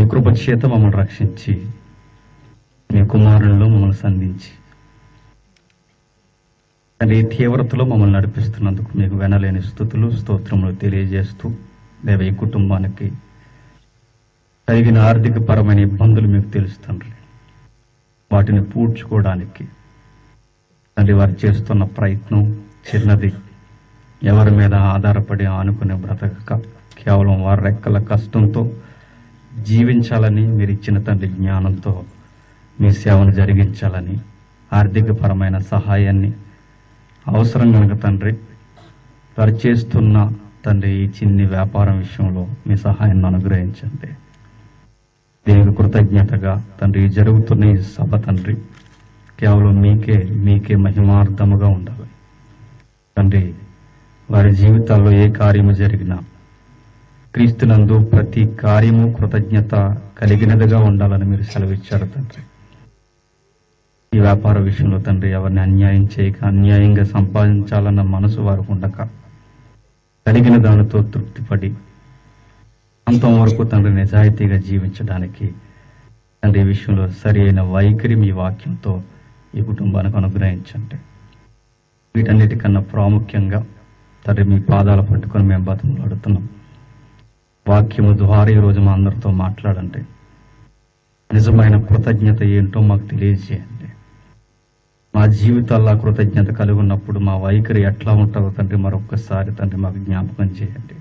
కృప చేత మమ్మల్ని రక్షించి మీ కుమారుల్లో మమ్మల్ని సంధించి తండ్రి ఈ తీవ్రతలో మమ్మల్ని నడిపిస్తున్నందుకు మీకు వెనలేని స్థుతులు స్తోత్రములు తెలియజేస్తూ దేవ ఈ కుటుంబానికి కలిగిన ఆర్థిక పరమైన ఇబ్బందులు మీకు తెలుసు తండ్రి వాటిని పూడ్చుకోవడానికి తండ్రి వారు చేస్తున్న ప్రయత్నం చిన్నది ఎవరి మీద ఆధారపడి ఆనుకునే బ్రతకక కేవలం వారి రెక్కల కష్టంతో జీవించాలని మీరు ఇచ్చిన తండ్రి జ్ఞానంతో మీ సేవను జరిగించాలని ఆర్థిక పరమైన సహాయాన్ని అవసరం కనుక తండ్రి వారు చేస్తున్న తండ్రి ఈ చిన్ని వ్యాపారం విషయంలో మీ సహాయాన్ని అనుగ్రహించండి దీనికి కృతజ్ఞతగా తండ్రి ఈ జరుగుతున్న ఈ సభ తండ్రి కేవలం మీకే మీకే మహిమార్థముగా ఉండాలి తండ్రి వారి జీవితాల్లో ఏ కార్యము జరిగినా క్రీస్తునందు ప్రతి కార్యము కృతజ్ఞత కలిగినదిగా ఉండాలని మీరు సెలవిచ్చారు తండ్రి ఈ వ్యాపార విషయంలో తండ్రి ఎవరిని అన్యాయం చేయక అన్యాయంగా సంపాదించాలన్న మనసు వారికి ఉండక కలిగిన దానితో తృప్తిపడి అంతం వరకు తండ్రి నిజాయితీగా జీవించడానికి తండ్రి ఈ విషయంలో సరి అయిన వైఖరి మీ వాక్యంతో ఈ కుటుంబానికి అనుగ్రహించండి వీటన్నిటికన్నా ప్రాముఖ్యంగా తండ్రి మీ పాదాలు పట్టుకొని మేము బతుకులాడుతున్నాం వాక్యము ద్వారా ఈరోజు మా అందరితో మాట్లాడండి నిజమైన కృతజ్ఞత ఏంటో మాకు తెలియజేయండి మా జీవితాల్లో ఆ కృతజ్ఞత కలిగి ఉన్నప్పుడు మా వైఖరి ఎట్లా ఉంటుందో తండ్రి మరొక్కసారి తండ్రి మాకు జ్ఞాపకం చేయండి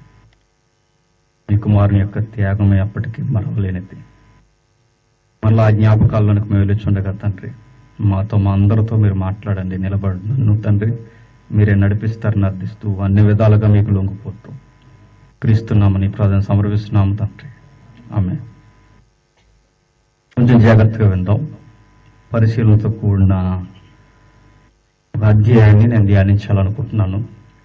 మీ కుమారుని యొక్క త్యాగం ఎప్పటికీ మరవలేనిది మళ్ళీ ఆ జ్ఞాపకాల్లోనికి మేము వెళ్ళొచ్చుండగా తండ్రి మాతో మా అందరితో మీరు మాట్లాడండి నిలబడి నన్ను తండ్రి మీరే నడిపిస్తారని అర్థిస్తూ అన్ని విధాలుగా మీకు లొంగిపోతూ క్రీస్తున్నామని ప్రార్థన సమర్పిస్తున్నాము తండ్రి ఆమె కొంచెం జాగ్రత్తగా విందాం పరిశీలనతో కూడిన ఒక అధ్యాయాన్ని నేను ధ్యానించాలనుకుంటున్నాను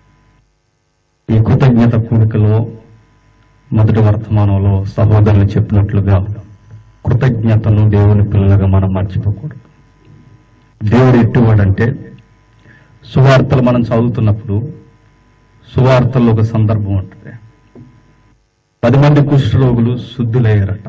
ఈ కృతజ్ఞత కూడికలో మొదటి వర్తమానంలో సహోదరులు చెప్పినట్లుగా కృతజ్ఞతను దేవుని పిల్లలుగా మనం మర్చిపోకూడదు దేవుడు ఎట్టువాడంటే సువార్తలు మనం చదువుతున్నప్పుడు సువార్తల్లో ఒక సందర్భం ఉంటుంది పది మంది కుష్ఠరోగులు శుద్ధులయ్యారట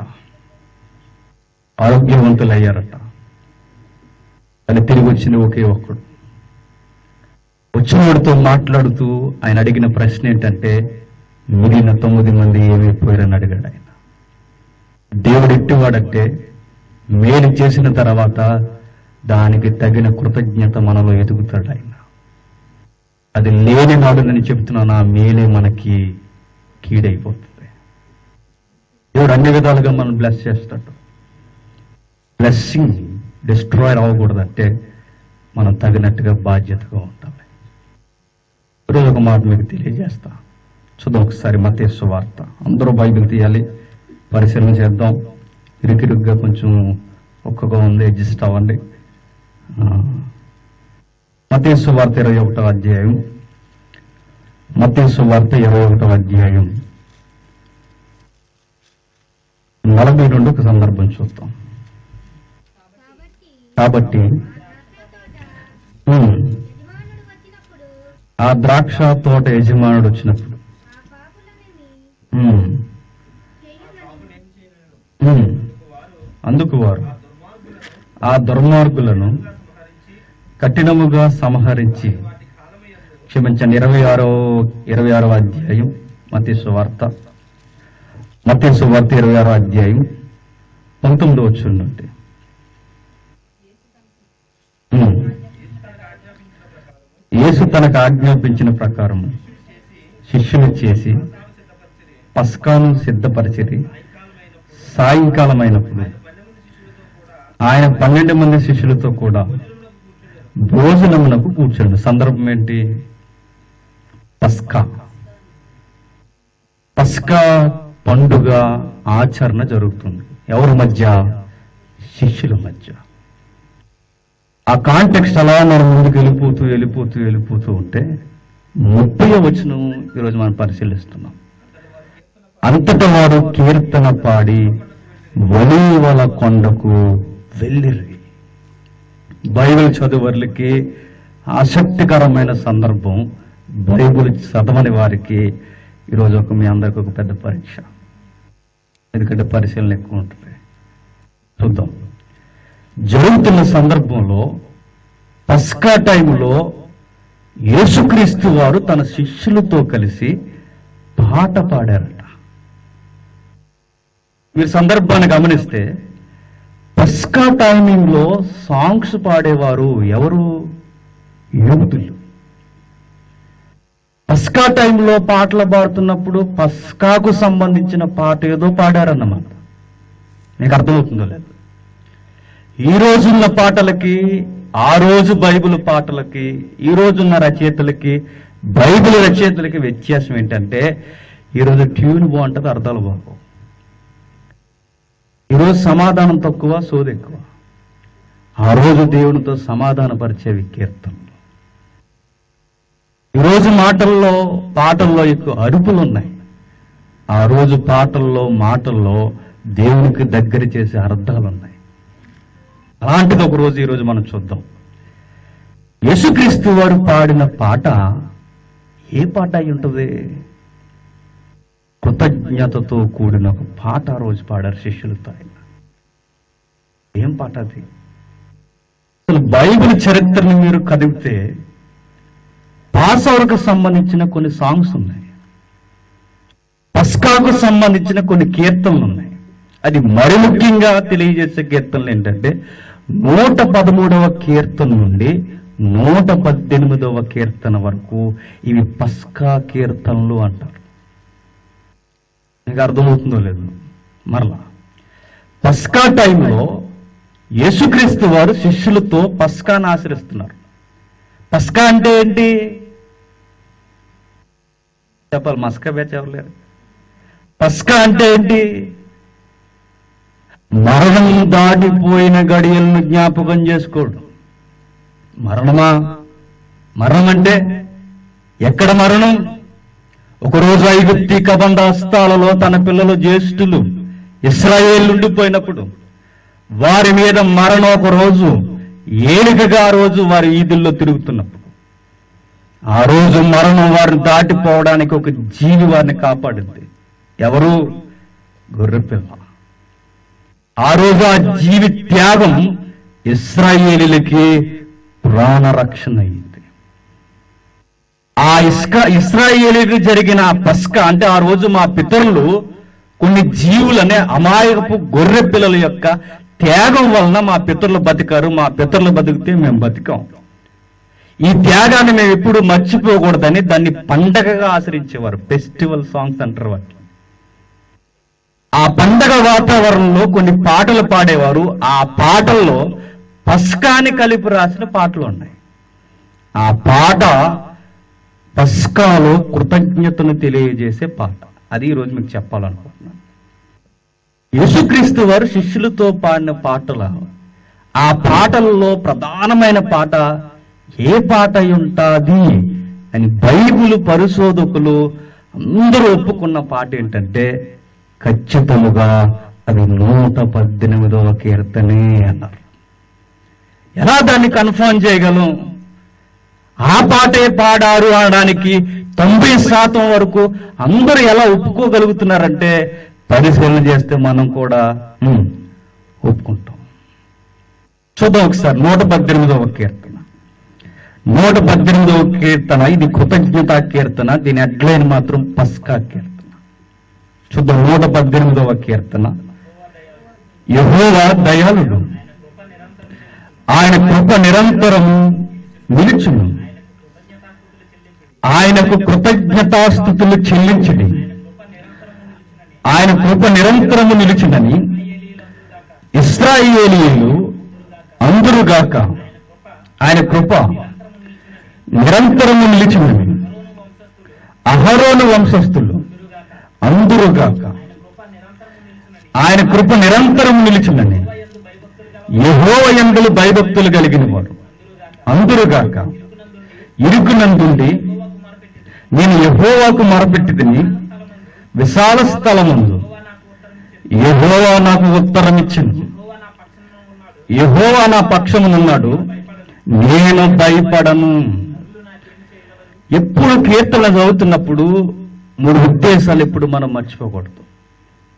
ఆరోగ్యవంతులయ్యారట అని తిరిగి వచ్చిన ఒకే ఒక్కడు వచ్చినవాడితో మాట్లాడుతూ ఆయన అడిగిన ప్రశ్న ఏంటంటే మిగిలిన తొమ్మిది మంది ఏమైపోయారని అడిగాడు ఆయన దేవుడు ఎట్టివాడంటే మేలు చేసిన తర్వాత దానికి తగిన కృతజ్ఞత మనలో ఎదుగుతాడు ఆయన అది లేని నాడు నేను చెప్తున్నాను ఆ మేలే మనకి కీడైపోతుంది దేవుడు అన్ని విధాలుగా మనం బ్లెస్ చేస్తాడు బ్లెస్సింగ్ డిస్ట్రాయర్ అవ్వకూడదంటే మనం తగినట్టుగా బాధ్యతగా ఉండాలి ఈరోజు ఒక మాట మీకు తెలియజేస్తా చూద్దాం ఒకసారి మతేశ్వ వార్త అందరూ బైబిల్ తీయాలి పరిశీలన చేద్దాం ఇరుకిరుగ్గా కొంచెం ఒక్కగా ఉంది అడ్జస్ట్ అవ్వండి మతేశ్వ వార్త ఇరవై ఒకటో అధ్యాయం మతేశ్వ వార్త ఇరవై ఒకటో అధ్యాయం నలభై రెండు ఒక సందర్భం చూద్దాం కాబట్టి ఉమ్, యజమానుడు వచ్చినప్పుడు ఆ ద్రాక్ష తోట యజమానుడు వచ్చినప్పుడు ఆ పాపులనేమి ఉమ్, చేయునని ఉమ్, అందుకు వారు ఆ దుర్మార్గులను కఠినముగా సంహరించి క్షమించండి ఇరవై ఆరో ఇరవై ఆరో అధ్యాయం మతీ సువార్త మతీ సువార్త ఇరవై ఆరో అధ్యాయం పంతొమ్మిది వచ్చి నుండి ఉమ్. యేసు తనకు ఆజ్ఞాపించిన ప్రకారం శిష్యులు చేసి పస్కాను సిద్ధపరిచిరి సాయంకాలమైనప్పుడు ఆయన పన్నెండు మంది శిష్యులతో కూడా భోజనమునకు కూర్చోండి సందర్భం ఏంటి పస్కా పస్కా పండుగ ఆచరణ జరుగుతుంది ఎవరి మధ్య శిష్యుల మధ్య ఆ కాంటెక్స్ట్ అలా మనం ముందుకు వెళ్ళిపోతూ వెళ్ళిపోతూ వెళ్ళిపోతూ ఉంటే ముప్పై వచనం ఈరోజు మనం పరిశీలిస్తున్నాం అంతట వారు కీర్తన పాడి వలీవల కొండకు వెళ్ళిరి బైబిల్ చదువర్లకి ఆసక్తికరమైన సందర్భం బైబిల్ చదవని వారికి ఈరోజు ఒక మీ అందరికి ఒక పెద్ద పరీక్ష ఎందుకంటే పరిశీలన ఎక్కువ ఉంటుంది చూద్దాం జరుగుతున్న సందర్భంలో పస్కా టైంలో యేసుక్రీస్తు వారు తన శిష్యులతో కలిసి పాట పాడారట మీరు సందర్భాన్ని గమనిస్తే పస్కా టైమింగ్లో సాంగ్స్ పాడేవారు ఎవరు యూతులు పస్కా టైంలో పాటలు పాడుతున్నప్పుడు పస్కాకు సంబంధించిన పాట ఏదో పాడారన్నమాట మీకు అర్థమవుతుందో లేదు ఈ రోజున్న పాటలకి ఆ రోజు బైబిల్ పాటలకి ఈ రోజున్న రచయితలకి బైబిల్ రచయితలకి వ్యత్యాసం ఏంటంటే ఈరోజు ట్యూన్ బాగుంటుంది అర్థాలు బాగు ఈరోజు సమాధానం తక్కువ సోది ఎక్కువ ఆ రోజు దేవునితో సమాధానపరిచేవి కీర్తనలు ఈరోజు మాటల్లో పాటల్లో ఎక్కువ అరుపులు ఉన్నాయి ఆ రోజు పాటల్లో మాటల్లో దేవునికి దగ్గర చేసే అర్థాలు ఉన్నాయి అలాంటిది ఒక రోజు ఈరోజు మనం చూద్దాం యేసుక్రీస్తు వారు పాడిన పాట ఏ పాట అయి ఉంటుంది కృతజ్ఞతతో కూడిన ఒక పాట ఆ రోజు పాడారు శిష్యులతో ఆయన ఏం పాట అది అసలు బైబిల్ చరిత్రని మీరు కదిపితే పాసవరకు సంబంధించిన కొన్ని సాంగ్స్ ఉన్నాయి పస్కాకు సంబంధించిన కొన్ని కీర్తనలు ఉన్నాయి అది మరి ముఖ్యంగా తెలియజేసే కీర్తనలు ఏంటంటే నూట పదమూడవ కీర్తన నుండి నూట పద్దెనిమిదవ కీర్తన వరకు ఇవి పస్కా కీర్తనలు అంటారు మీకు అర్థమవుతుందో లేదు మరలా పస్కా టైంలో యేసుక్రీస్తు వారు శిష్యులతో పస్కాను ఆచరిస్తున్నారు పస్కా అంటే ఏంటి చెప్పాలి మస్కా బ్యాచ్ ఎవరు పస్కా అంటే ఏంటి మరణం దాటిపోయిన గడియలను జ్ఞాపకం చేసుకోవడం మరణమా మరణం అంటే ఎక్కడ మరణం ఒకరోజు ఐగుప్తి కబండాస్తాలలో తన పిల్లలు జ్యేష్ఠులు ఇస్రాయేల్ ఉండిపోయినప్పుడు వారి మీద మరణం ఒక రోజు ఏలికగా ఆ రోజు వారి ఈదుల్లో తిరుగుతున్నప్పుడు ఆ రోజు మరణం వారిని దాటిపోవడానికి ఒక జీవి వారిని కాపాడింది ఎవరు గొర్రెపిల్ల ఆ రోజు ఆ జీవి త్యాగం ఇస్రాయేలీలకి ప్రాణరక్షణ అయింది ఆ ఇస్క ఇస్రాయేలీకి జరిగిన ఆ పస్క అంటే ఆ రోజు మా పితరులు కొన్ని జీవులనే అమాయకపు గొర్రె పిల్లల యొక్క త్యాగం వలన మా పితరులు బతికారు మా పితరులు బతికితే మేము బతికాం ఈ త్యాగాన్ని మేము ఎప్పుడు మర్చిపోకూడదని దాన్ని పండగగా ఆచరించేవారు ఫెస్టివల్ సాంగ్స్ అంటారు వాటిని ఆ పండగ వాతావరణంలో కొన్ని పాటలు పాడేవారు ఆ పాటల్లో పస్కాని కలిపి రాసిన పాటలు ఉన్నాయి ఆ పాట పస్కాలో కృతజ్ఞతను తెలియజేసే పాట అది ఈరోజు మీకు చెప్పాలనుకుంటున్నాను యేసుక్రీస్తు వారు శిష్యులతో పాడిన పాటల ఆ పాటల్లో ప్రధానమైన పాట ఏ పాట అయి ఉంటాది అని బైబిల్ పరిశోధకులు అందరూ ఒప్పుకున్న పాట ఏంటంటే ఖచ్చితముగా అది నూట పద్దెనిమిదవ కీర్తనే అన్నారు ఎలా దాన్ని కన్ఫర్మ్ చేయగలం ఆ పాటే పాడారు అనడానికి తొంభై శాతం వరకు అందరూ ఎలా ఒప్పుకోగలుగుతున్నారంటే పరిశీలన చేస్తే మనం కూడా ఉమ్, ఒప్పుకుంటాం చూద్దాం ఒకసారి నూట పద్దెనిమిదవ కీర్తన నూట పద్దెనిమిదవ కీర్తన ఇది కృతజ్ఞత కీర్తన దీని అడ్లైన్ మాత్రం పస్కా కీర్తన చూద్దాం నూట పద్దెనిమిదవ కీర్తన యహోవా దయాళుడు ఆయన కృప నిరంతరము నిలుచును ఆయనకు కృతజ్ఞతాస్థుతులు చెల్లించడి ఆయన కృప నిరంతరము నిలుచునని ఇస్రాయేలీయులు అందరుగాక ఆయన కృప నిరంతరము నిలిచినవి అహరోను వంశస్థులు అందరుగాక ఆయన కృప నిరంతరం నిలిచినని యహోవ యందులు భయభక్తులు కలిగిన వారు అందరుగాక ఇరుకునందుండి నేను యహోవాకు మొరపెట్టి తిని విశాల స్థలముందు యహోవా నాకు ఉత్తరం ఇచ్చింది యహోవా నా పక్షమునున్నాడు నేను భయపడను ఎప్పుడు కీర్తన చదువుతున్నప్పుడు మూడు ఉద్దేశాలు ఎప్పుడు మనం మర్చిపోకూడదు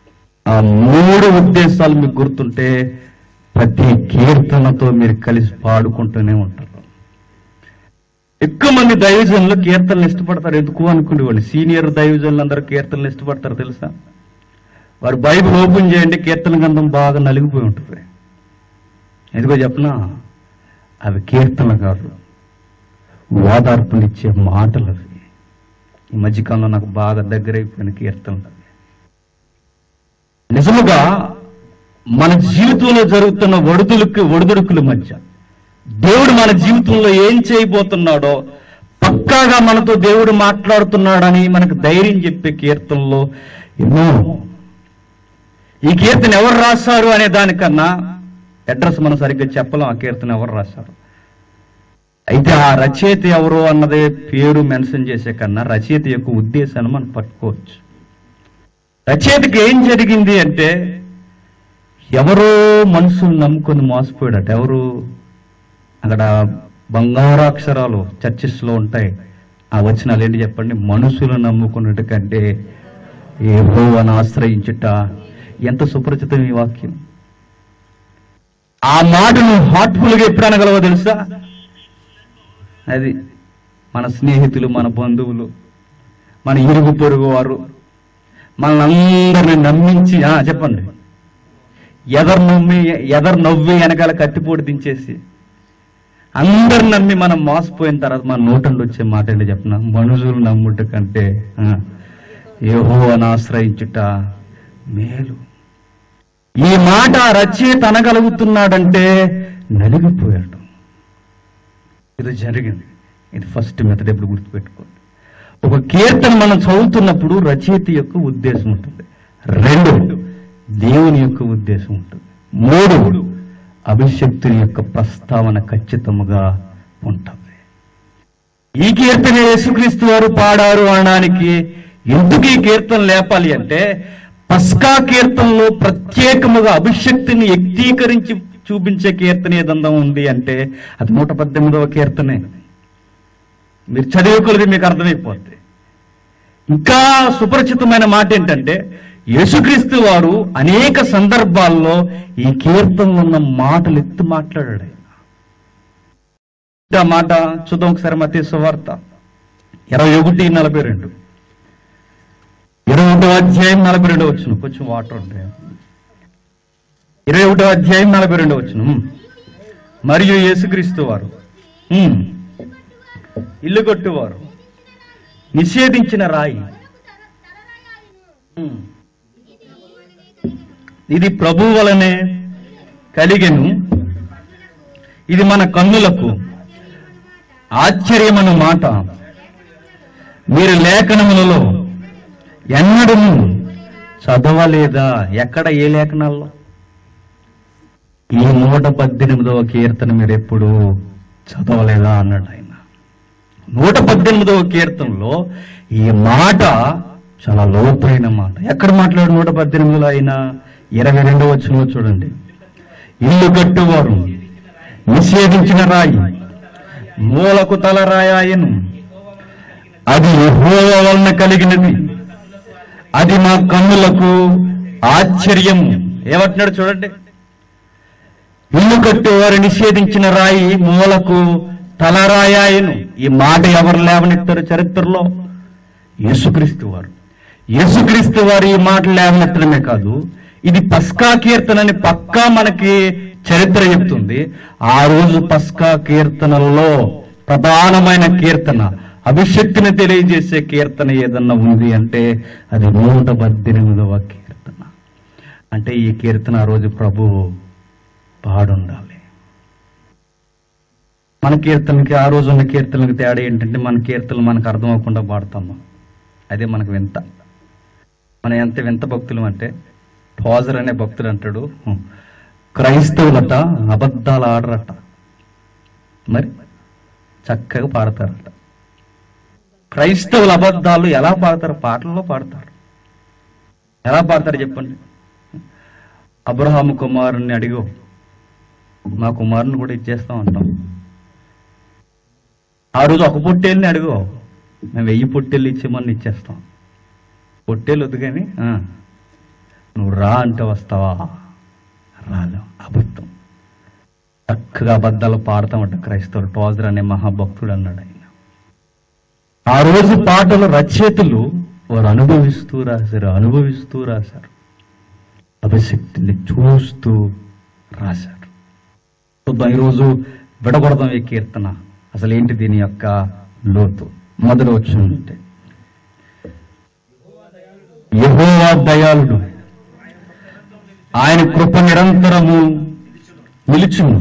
ఆ మూడు ఉద్దేశాలు మీకు గుర్తుంటే ప్రతి కీర్తనతో మీరు కలిసి పాడుకుంటూనే ఉంటారు ఎక్కువ మంది దైవజనులు కీర్తనలు ఇష్టపడతారు ఎందుకు అనుకునేవాళ్ళు సీనియర్ దైవజనులు అందరూ కీర్తనలు ఇష్టపడతారు తెలుసా వారు బైబిల్ ఓపెన్ చేయండి కీర్తన గంధం బాగా నలిగిపోయి ఉంటుంది ఎందుకో చెప్పనా అవి కీర్తనలు కాదు ఓదార్పునిచ్చే మాటలు అవి ఈ మధ్యకాలంలో నాకు బాగా దగ్గరైపోయిన కీర్తనలు అవి నిజముగా మన జీవితంలో జరుగుతున్న ఒడిదుడుకు ఒడిదుడుకుల మధ్య దేవుడు మన జీవితంలో ఏం చేయబోతున్నాడో పక్కాగా మనతో దేవుడు మాట్లాడుతున్నాడని మనకు ధైర్యం చెప్పే కీర్తనలో ఎన్నో ఈ కీర్తన ఎవరు రాశారు అనే దానికన్నా అడ్రస్ మనం సరిగ్గా చెప్పలేం ఆ కీర్తన ఎవరు రాశారు అయితే ఆ రచయిత ఎవరు అన్నదే పేరు మెన్షన్ చేసే కన్నా రచయిత యొక్క ఉద్దేశాన్ని మనం పట్టుకోవచ్చు రచయితకి ఏం జరిగింది అంటే ఎవరో మనుషులు నమ్ముకొని మోసపోయాడట ఎవరు అక్కడ బంగారాక్షరాలు చర్చిస్ లో ఉంటాయి ఆ వచనాలు ఏంటి చెప్పండి మనుషులు నమ్ముకున్నట్టు కంటే అని ఆశ్రయించుట ఎంత సుపరిచితం ఈ వాక్యం ఆ మాటను హార్ట్ఫుల్ గా ఎప్పుడు అనగలవో తెలుసా అది మన స్నేహితులు మన బంధువులు మన ఇరుగు పొరుగు వారు మనల్ని నమ్మించి ఆ, చెప్పండి ఎదరు నమ్మి ఎదరు నవ్వి వెనకాల కత్తిపోటు దించేసి అందరు నమ్మి మనం మోసపోయిన తర్వాత మన నోటండి వచ్చే మాట ఏంటి చెప్పిన మనుషులు నమ్ముట కంటే ఏహో అని ఆశ్రయించుట మేలు ఈ మాట రచయిత అనగలుగుతున్నాడంటే నలిగిపోయాడు ఇది జరిగింది ఇది ఫస్ట్ మెథడ్ ఎప్పుడు గుర్తుపెట్టుకోండి ఒక కీర్తన మనం చదువుతున్నప్పుడు రచయిత యొక్క ఉద్దేశం ఉంటుంది రెండు దేవుని యొక్క ఉద్దేశం ఉంటుంది మూడు అభిషక్తుని యొక్క ప్రస్తావన ఖచ్చితముగా ఉంటుంది ఈ కీర్తన యేసుక్రీస్తు వారు పాడారు అనడానికి ఎందుకు ఈ కీర్తన లేపాలి అంటే పస్కా కీర్తనలో ప్రత్యేకముగా అభిషక్తిని వ్యక్తీకరించి చూపించే కీర్తన ఏదన్నా ఉంది అంటే అది నూట పద్దెనిమిదవ కీర్తనే మీరు చదివే కొలది మీకు అర్థమైపోద్ది ఇంకా సుపరిచితమైన మాట ఏంటంటే యేసుక్రీస్తు వారు అనేక సందర్భాల్లో ఈ కీర్తనలో ఉన్న మాటలు ఎత్తి మాట్లాడాడు ఆయన. ఆ మాట చూద్దాం ఒకసారి మత సువార్త ఇరవై ఒకటి నలభై రెండు ఇరవై ఒకటో అధ్యాయం నలభై రెండు వచ్చును కొంచెం వాటర్ ఉంటాయి ఇరవై ఒకటో అధ్యాయం నలభై రెండు వచ్చును మరియు యేసుక్రీస్తు వారు ఉమ్, ఇల్లు కొట్టువారు నిషేధించిన రాయి ఉమ్, ఇది ప్రభు వలనే కలిగెను ఇది మన కన్నులకు ఆశ్చర్యమను మాట మీరు లేఖనములలో ఎన్నడూ చదవలేదా ఎక్కడ ఏ లేఖనాల్లో ఈ నూట పద్దెనిమిదవ కీర్తన మీరు ఎప్పుడు చదవలేదా అన్నాడు ఆయన నూట పద్దెనిమిదవ కీర్తనలో ఈ మాట చాలా లోతైన మాట ఎక్కడ మాట్లాడు నూట పద్దెనిమిదిలో ఆయన ఇరవై రెండవ వచ్చిన చూడండి ఇల్లు కట్టువారు నిషేధించిన రాయి మూలకు తల రాయాయను అది యెహోవా వలన కలిగినది అది మా కన్నులకు ఆశ్చర్యము ఏమంటున్నాడు చూడండి ఇల్లు కట్టేవారు నిషేధించిన రాయి మూలకు తలరాయాయను ఈ మాట ఎవరు లేవనెత్తారు చరిత్రలో యేసుక్రీస్తు వారు యేసుక్రీస్తు వారు ఈ మాట లేవనెత్తడమే కాదు ఇది పస్కా కీర్తన అని పక్కా మనకి చరిత్ర చెప్తుంది ఆ రోజు పస్కా కీర్తనల్లో ప్రధానమైన కీర్తన అభిషక్తిని తెలియజేసే కీర్తన ఏదన్నా ఉంది అంటే అది నూట పద్దెనిమిదవ కీర్తన అంటే ఈ కీర్తన ఆ రోజు ప్రభు పాడుండాలి మన కీర్తనకి ఆ రోజు ఉన్న కీర్తనకి తేడా ఏంటంటే మన కీర్తనలు మనకు అర్థం అవ్వకుండా పాడతాం మనం అదే మనకు వింత మనం ఎంత వింత భక్తులు అంటే ఫాజర్ అనే భక్తుడు అంటాడు "హ్మ్, క్రైస్తవులట అబద్ధాలు ఆడరట మరి చక్కగా పాడతారట క్రైస్తవుల అబద్ధాలు ఎలా పాడతారు పాటల్లో పాడతారు ఎలా పాడతారు చెప్పండి అబ్రహాము కుమారుణ్ణి అడిగో మా కుమారుని కూడా ఇచ్చేస్తాం అంటాం ఆ రోజు ఒక పొట్టేళ్ళని అడుగు మేము వెయ్యి పొట్టేళ్ళు ఇచ్చేమని ఇచ్చేస్తాం పొట్టేళ్ళు వద్దు కానీ ఆ, నువ్వు రా అంటే వస్తావా రాలేవు అబద్ధం చక్కగా అబద్ధాలు పాడతామంట క్రైస్తవులు టోజర్ అనే మహాభక్తుడు అన్నాడు ఆయన ఆ రోజు పాటలు రచయితలు వారు అనుభవిస్తూ రాశారు అనుభవిస్తూ రాశారు అభిశక్తిని చూస్తూ రాశారు చూద్దాం ఈరోజు విడగొడదాం ఈ కీర్తన అసలు ఏంటి దీని యొక్క లోతు మొదలు వచ్చిందంటే యెహోవా దయాళుడు ఆయన కృప నిరంతరము నిలుచును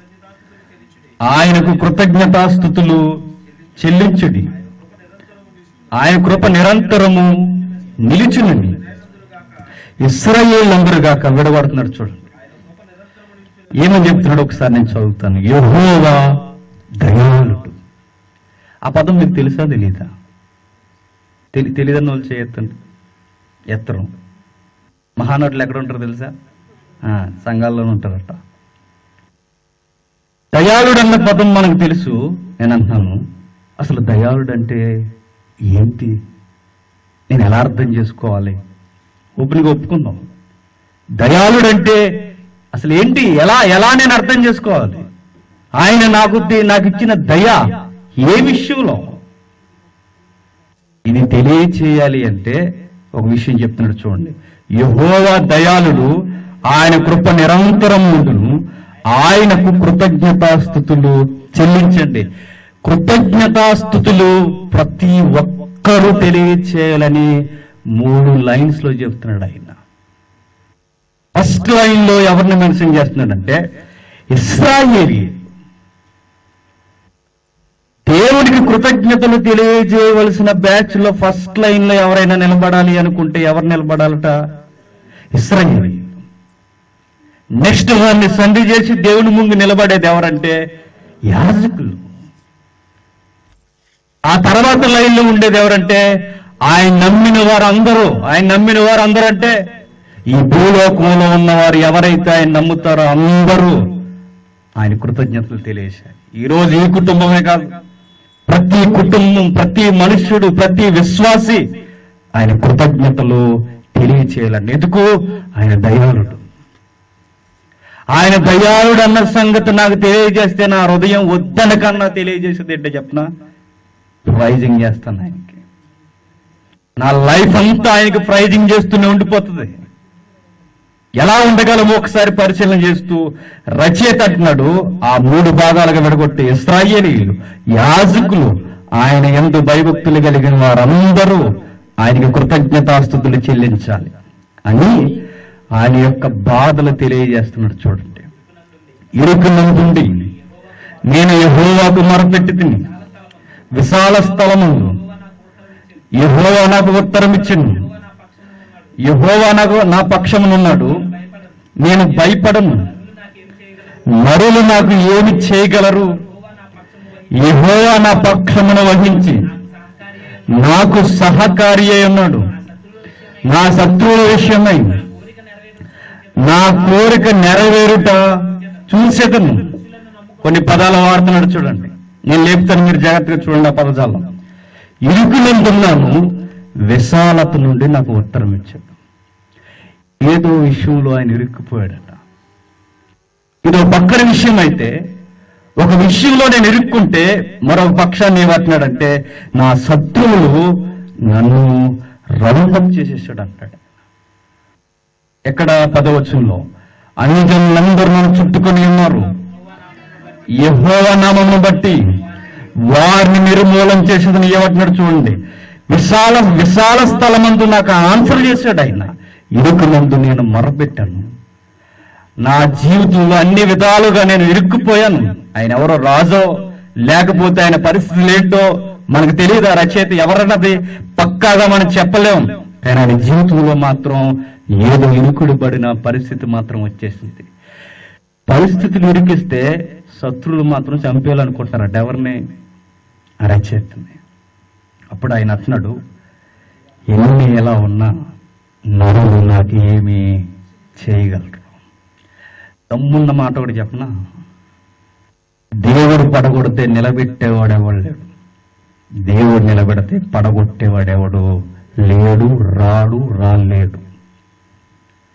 ఆయనకు కృతజ్ఞతాస్థుతులు చెల్లించుడి ఆయన కృప నిరంతరము నిలిచునని ఇస్రాయేల్ అందరుగా విడబడుతున్నాడు చూడండి ఏమని చెప్తున్నాడు ఒకసారి నేను చదువుతాను యెహోవా దయాళుడు ఆ పదం మీకు తెలుసా తెలీదా తెలి తెలియదన్న వాళ్ళు చేయొద్దండి ఎత్తరం మహానటులు ఎక్కడ ఉంటారు తెలుసా ఆ, సంఘాల్లోనే ఉంటారట దయాళుడు అన్న పదం మనకు తెలుసు నేను అంటున్నాను అసలు దయాళుడు అంటే ఏంటి నేను ఎలా అర్థం చేసుకోవాలి ఓపెన్గా ఒప్పుకుందాం దయాళుడు అంటే అసలు ఏంటి ఎలా ఎలా నేను అర్థం చేసుకోవాలి ఆయన నాకు ది- నాకు ఇచ్చిన దయ ఏ విషయంలో ఇది తెలియచేయాలి అంటే ఒక విషయం చెప్తున్నాడు చూడండి యహోవా దయాళుడు ఆయన కృప నిరంతరం ఉండును ఆయనకు కృతజ్ఞతాస్థుతులు చెల్లించండి కృతజ్ఞతాస్థుతులు ప్రతి ఒక్కరూ తెలియచేయాలని మూడు లైన్స్ లో చెప్తున్నాడు ఆయన ఫస్ట్ లైన్ లో ఎవరిని మెన్షన్ చేస్తున్నాడంటే ఇస్రాయేలీ దేవునికి కృతజ్ఞతలు తెలియజేయవలసిన బ్యాచ్ లో ఫస్ట్ లైన్ లో ఎవరైనా నిలబడాలి అనుకుంటే ఎవరు నిలబడాలట ఇస్రాయేలీ నెక్స్ట్ వారిని సంధి చేసి దేవుని ముందు నిలబడేది ఎవరంటే యాజకులు ఆ తర్వాత లైన్లో ఉండేది ఎవరంటే ఆయన నమ్మిన వారు అందరూ ఆయన నమ్మిన వారు అందరూ అంటే ఈ భూలోకంలో ఉన్నవారు ఎవరైతే ఆయన నమ్ముతారో అందరూ ఆయన కృతజ్ఞతలు తెలియజేశారు ఈ రోజు ఈ కుటుంబమే కాదు ప్రతి కుటుంబం ప్రతి మనుష్యుడు ప్రతి విశ్వాసి ఆయన కృతజ్ఞతలు తెలియచేయాలండి ఎందుకు ఆయన దయాళుడు ఆయన దయాళుడు అన్న సంగతి నాకు తెలియజేస్తే నా హృదయం వద్దన కన్నా తెలియజేసేది ఏంటో చెప్పనా ప్రైజింగ్ చేస్తాను ఆయనకి నా లైఫ్ అంతా ఆయనకి ప్రైజింగ్ చేస్తూనే ఉండిపోతుంది ఎలా ఉండగలమో ఒకసారి పరిశీలన చేస్తూ రచయిత అంటున్నాడు ఆ మూడు భాగాలుగా విడగొట్టి ఇస్రాయేలీలు యాజకులు ఆయన ఎందు భయభక్తులు కలిగిన వారందరూ ఆయనకి కృతజ్ఞతాస్థుతులు చెల్లించాలి అని ఆయన యొక్క బాధలు తెలియజేస్తున్నాడు చూడండి ఇరుకునందుండి నేను యెహోవాకు మొరపెట్టి తిని విశాల స్థలముందు యెహోవా నాకు ఉత్తరం ఇచ్చింది యెహోవా నాకు నా పక్షమునున్నాడు నేను భయపడను నరులు నాకు ఏమి చేయగలరు యెహోవా నా పక్షమును వహించి నాకు సహకారి అయి ఉన్నాడు నా శత్రువుల విషయమై నా కోరిక నెరవేరుట చూసేదను కొన్ని పదాలు వాడుతున్నాడు చూడండి నేను లేపుతాను మీరు జాగ్రత్తగా చూడండి ఆ పదజాలం ఇరుకునందున్నాను విశాలత నుండి నాకు ఉత్తరం ఇచ్చాడు ఏదో విషయంలో ఆయన ఇరుక్కుపోయాడట ఇది ఒక పక్కన విషయం అయితే ఒక విషయంలో నేను ఇరుక్కుంటే మరొక పక్షాన్ని ఏమంటున్నాడంటే నా శత్రువులు నన్ను రంగం చేసేసాడు అంటాడు ఎక్కడ పదవచనంలో అన్ని జనులందరూ నన్ను చుట్టుకొని ఉన్నారు యెహోవ నామమును బట్టి వారిని నిర్మూలం చేసేదని ఏమంటున్నాడు చూడండి విశాల విశాల స్థలమందు నాకు ఆన్సర్ చేశాడు ఆయన ఇరుకునందు నేను మొరపెట్టాను నా జీవితంలో అన్ని విధాలుగా నేను ఇరుక్కుపోయాను ఆయన ఎవరో రాజో లేకపోతే ఆయన పరిస్థితులు ఏంటో మనకు తెలియదు ఆ రచయిత ఎవరన్నది పక్కాగా మనం చెప్పలేం కానీ ఆయన జీవితంలో మాత్రం ఏదో ఇరుకుడు పడిన పరిస్థితి మాత్రం వచ్చేసింది పరిస్థితులు ఇరికిస్తే శత్రువులు మాత్రం చంపేయాలనుకుంటున్నారట ఎవరిని ఆ రచయితని అప్పుడు ఆయన అంటున్నాడు ఎన్ని ఎలా ఉన్నా నరులు నాకు ఏమి చేయగలరు దమ్మున్న మాట ఒకటి చెప్పనా దేవుడు పడగొడితే నిలబెట్టేవాడు ఎవడు లేడు దేవుడు నిలబెడితే పడగొట్టేవాడెవడు లేడు రాడు రాలేడు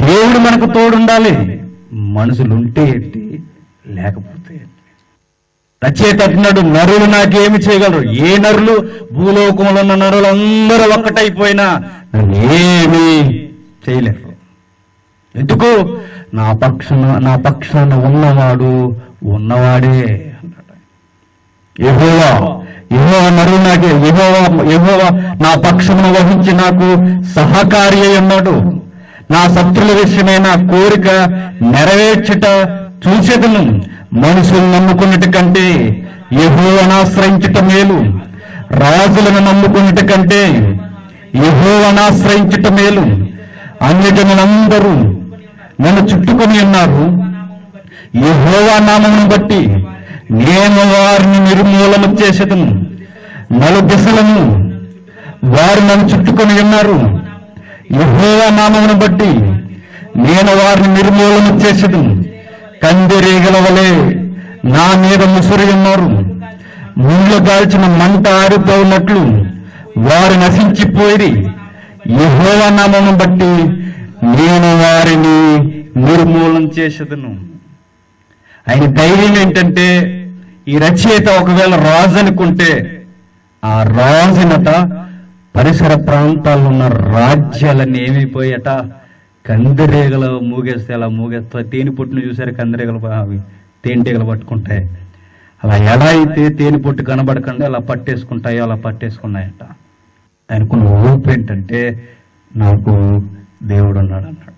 దేవుడు మనకు తోడుండాలి మనుషులు ఉంటే ఏంటి లేకపోతే ఏంటి రచయిత అంటున్నాడు నరులు నాకేమి చేయగలరు ఏ నరులు భూలోకంలో ఉన్న నరులు అందరూ ఒక్కటైపోయినా నన్ను ఏమీ చేయలేరు ఎందుకు నా పక్షాన నా పక్షాన ఉన్నవాడు ఉన్నవాడే అన్నాడు యెహోవా యెహోవా నరులు నాకే యెహోవా యెహోవా నా పక్షమును వహించి నాకు సహకారి అయి ఉన్నాడు నా శత్రుల విషయమై నా కోరిక నెరవేర్చుట చూసేదను మనుషులు నమ్ముకున్నటి కంటే యెహోవాను ఆశ్రయించుట మేలు రాజులను నమ్ముకున్నటి కంటే యెహోవాను ఆశ్రయించుట మేలు అన్యజనులందరూ నన్ను చుట్టుకొని ఉన్నారు యెహోవా నామమును బట్టి నేను వారిని నిర్మూలన చేసేదను నలు దిశలను వారు నన్ను చుట్టుకొని ఉన్నారు యెహోవా నామమును బట్టి నేను వారిని నిర్మూలన చేసేదను కందిరీగల వలె నా మీద ముసురి ఉన్నారు ముళ్ళు దాల్చిన మంట ఆరిపోయినట్లు వారు నశించిపోయి యెహోవా నామమును బట్టి నేను వారిని నిర్మూలన చేసేదను ఆయన ధైర్యం ఏంటంటే ఈ రచయిత ఒకవేళ రాజు అనుకుంటే ఆ రాజునట పరిసర ప్రాంతాల్లో ఉన్న రాజ్యాలన్నీ ఏమైపోయాట కందిరీగలు మూగేస్తే అలా మూగేస్తా తేనె పొట్టును చూసారు కందిరీగలు ప- అవి తేనెటీగలు పట్టుకుంటాయి అలా ఎడ అయితే తేనె పొట్టు కనబడకుండా అలా పట్టేసుకుంటాయో అలా పట్టేసుకున్నాయట ఆయనకున్న ఊపు ఏంటంటే నాకు దేవుడు ఉన్నాడు అన్నాడు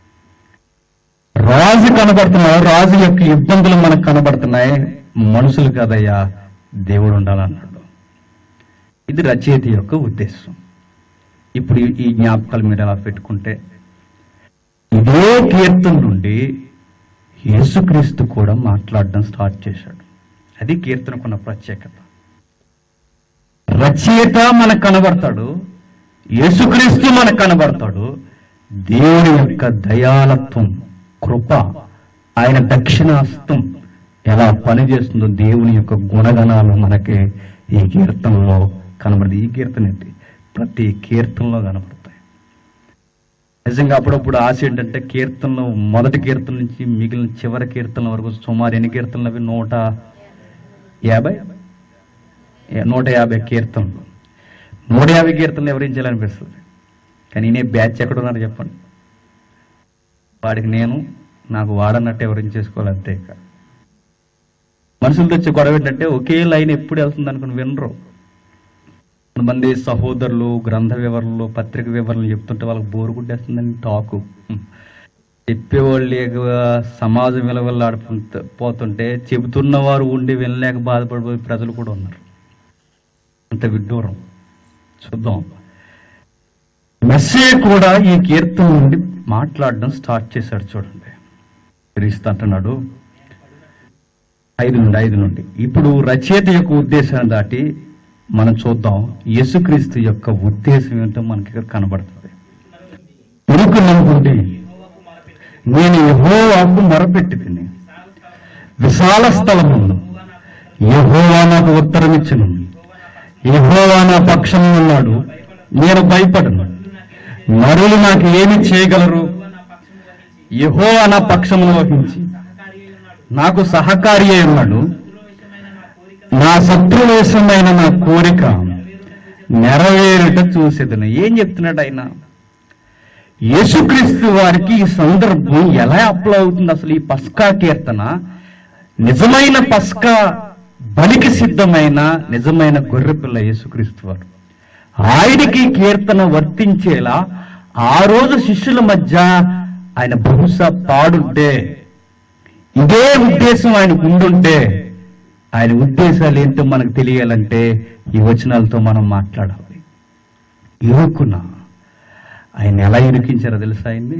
రాజు కనబడుతున్నాడు రాజు యొక్క ఇబ్బందులు మనకు కనబడుతున్నాయి మనుషులు కదయ్యా దేవుడు ఉండాలన్నాడు ఇది రచయిత యొక్క ఉద్దేశం ఇప్పుడు ఈ- ఈ జ్ఞాపకాలు మీరు ఎలా పెట్టుకుంటే ఇదే కీర్తన నుండి యేసుక్రీస్తు కూడా మాట్లాడడం స్టార్ట్ చేశాడు అది కీర్తనకున్న ప్రత్యేకత రచయిత మనకు కనబడతాడు యేసుక్రీస్తు మనకు కనబడతాడు దేవుని యొక్క దయాలత్వం కృప ఆయన దక్షిణాస్తం ఎలా పనిచేస్తుందో దేవుని యొక్క గుణగణాలు మనకి ఈ కీర్తనలో కనబడదు ఈ కీర్తన ఏంటి ప్రతి కీర్తనలో కనబడతాయి నిజంగా అప్పుడప్పుడు ఆశ ఏంటంటే కీర్తనలు మొదటి కీర్తన నుంచి మిగిలిన చివరి కీర్తనల వరకు సుమారు ఎన్ని కీర్తనలు అవి నూట యాభై ఏ- నూట యాభై కీర్తనలు నూట యాభై కీర్తనలు ఎవరేం చేయాలనిపిస్తుంది కానీ నేను బ్యాచ్ ఎక్కడ ఉన్నారు చెప్పండి వాడికి నేను నాకు వాడన్నట్టు ఎవరేం చేసుకోవాలి అంతే ఇక మనుషులతో వచ్చే గొడవ ఏంటంటే ఒకే లైన్ ఎప్పుడు వెళ్తుంది అనుకుని వినరు కొంతమంది సహోదరులు గ్రంథ వివరణలు పత్రిక వివరణలు చెప్తుంటే వాళ్ళకి బోరు కొట్టేస్తుందని టాకు చెప్పేవాళ్ళు లేక సమాజం విలవల్లాడుతుంటే పోతుంటే చెబుతున్న వారు ఉండి వినలేక బాధపడిపోయే ప్రజలు కూడా ఉన్నారు అంత విడ్డూరం చూద్దాం మెస్సే కూడా ఈ కీర్తన నుండి మాట్లాడడం స్టార్ట్ చేశాడు చూడండి క్రీస్తు అంటున్నాడు ఐదు నుండి ఐదు నుండి ఇప్పుడు రచయిత యొక్క ఉద్దేశాన్ని దాటి మనం చూద్దాం యేసుక్రీస్తు యొక్క ఉద్దేశం ఏంటో మనకి ఇక్కడ కనబడుతుంది ఇరుకు నమ్ముకుంటే నేను యహోవాకు మొరపెట్టి తిని విశాల స్థలమును యహోవా నాకు ఉత్తరం ఇచ్చును యహోవా నా పక్షం ఉన్నాడు నేను భయపడను నరులు నాకు ఏమి చేయగలరు యహోవా నా పక్షమును వహించి నాకు సహకారి అయి ఉన్నాడు నా శత్రువేషమైన నా కోరిక నెరవేరుట చూసేదను ఏం చెప్తున్నాడు ఆయన యేసుక్రీస్తు వారికి ఈ సందర్భం ఎలా అప్లై అవుతుంది అసలు ఈ పస్కా కీర్తన నిజమైన పస్కా బలికి సిద్ధమైన నిజమైన గొర్రెపిల్ల యేసుక్రీస్తు వారు ఆయనకి ఈ కీర్తన వర్తించేలా ఆ రోజు శిష్యుల మధ్య ఆయన బహుశా పాడుంటే ఇదే ఉద్దేశం ఆయనకు ఉండుంటే ఆయన ఉద్దేశాలు ఏంటో మనకు తెలియాలంటే ఈ వచనాలతో మనం మాట్లాడాలి ఇరుక్కున్నా ఆయన ఎలా ఇరికించారో తెలుసా ఆయన్ని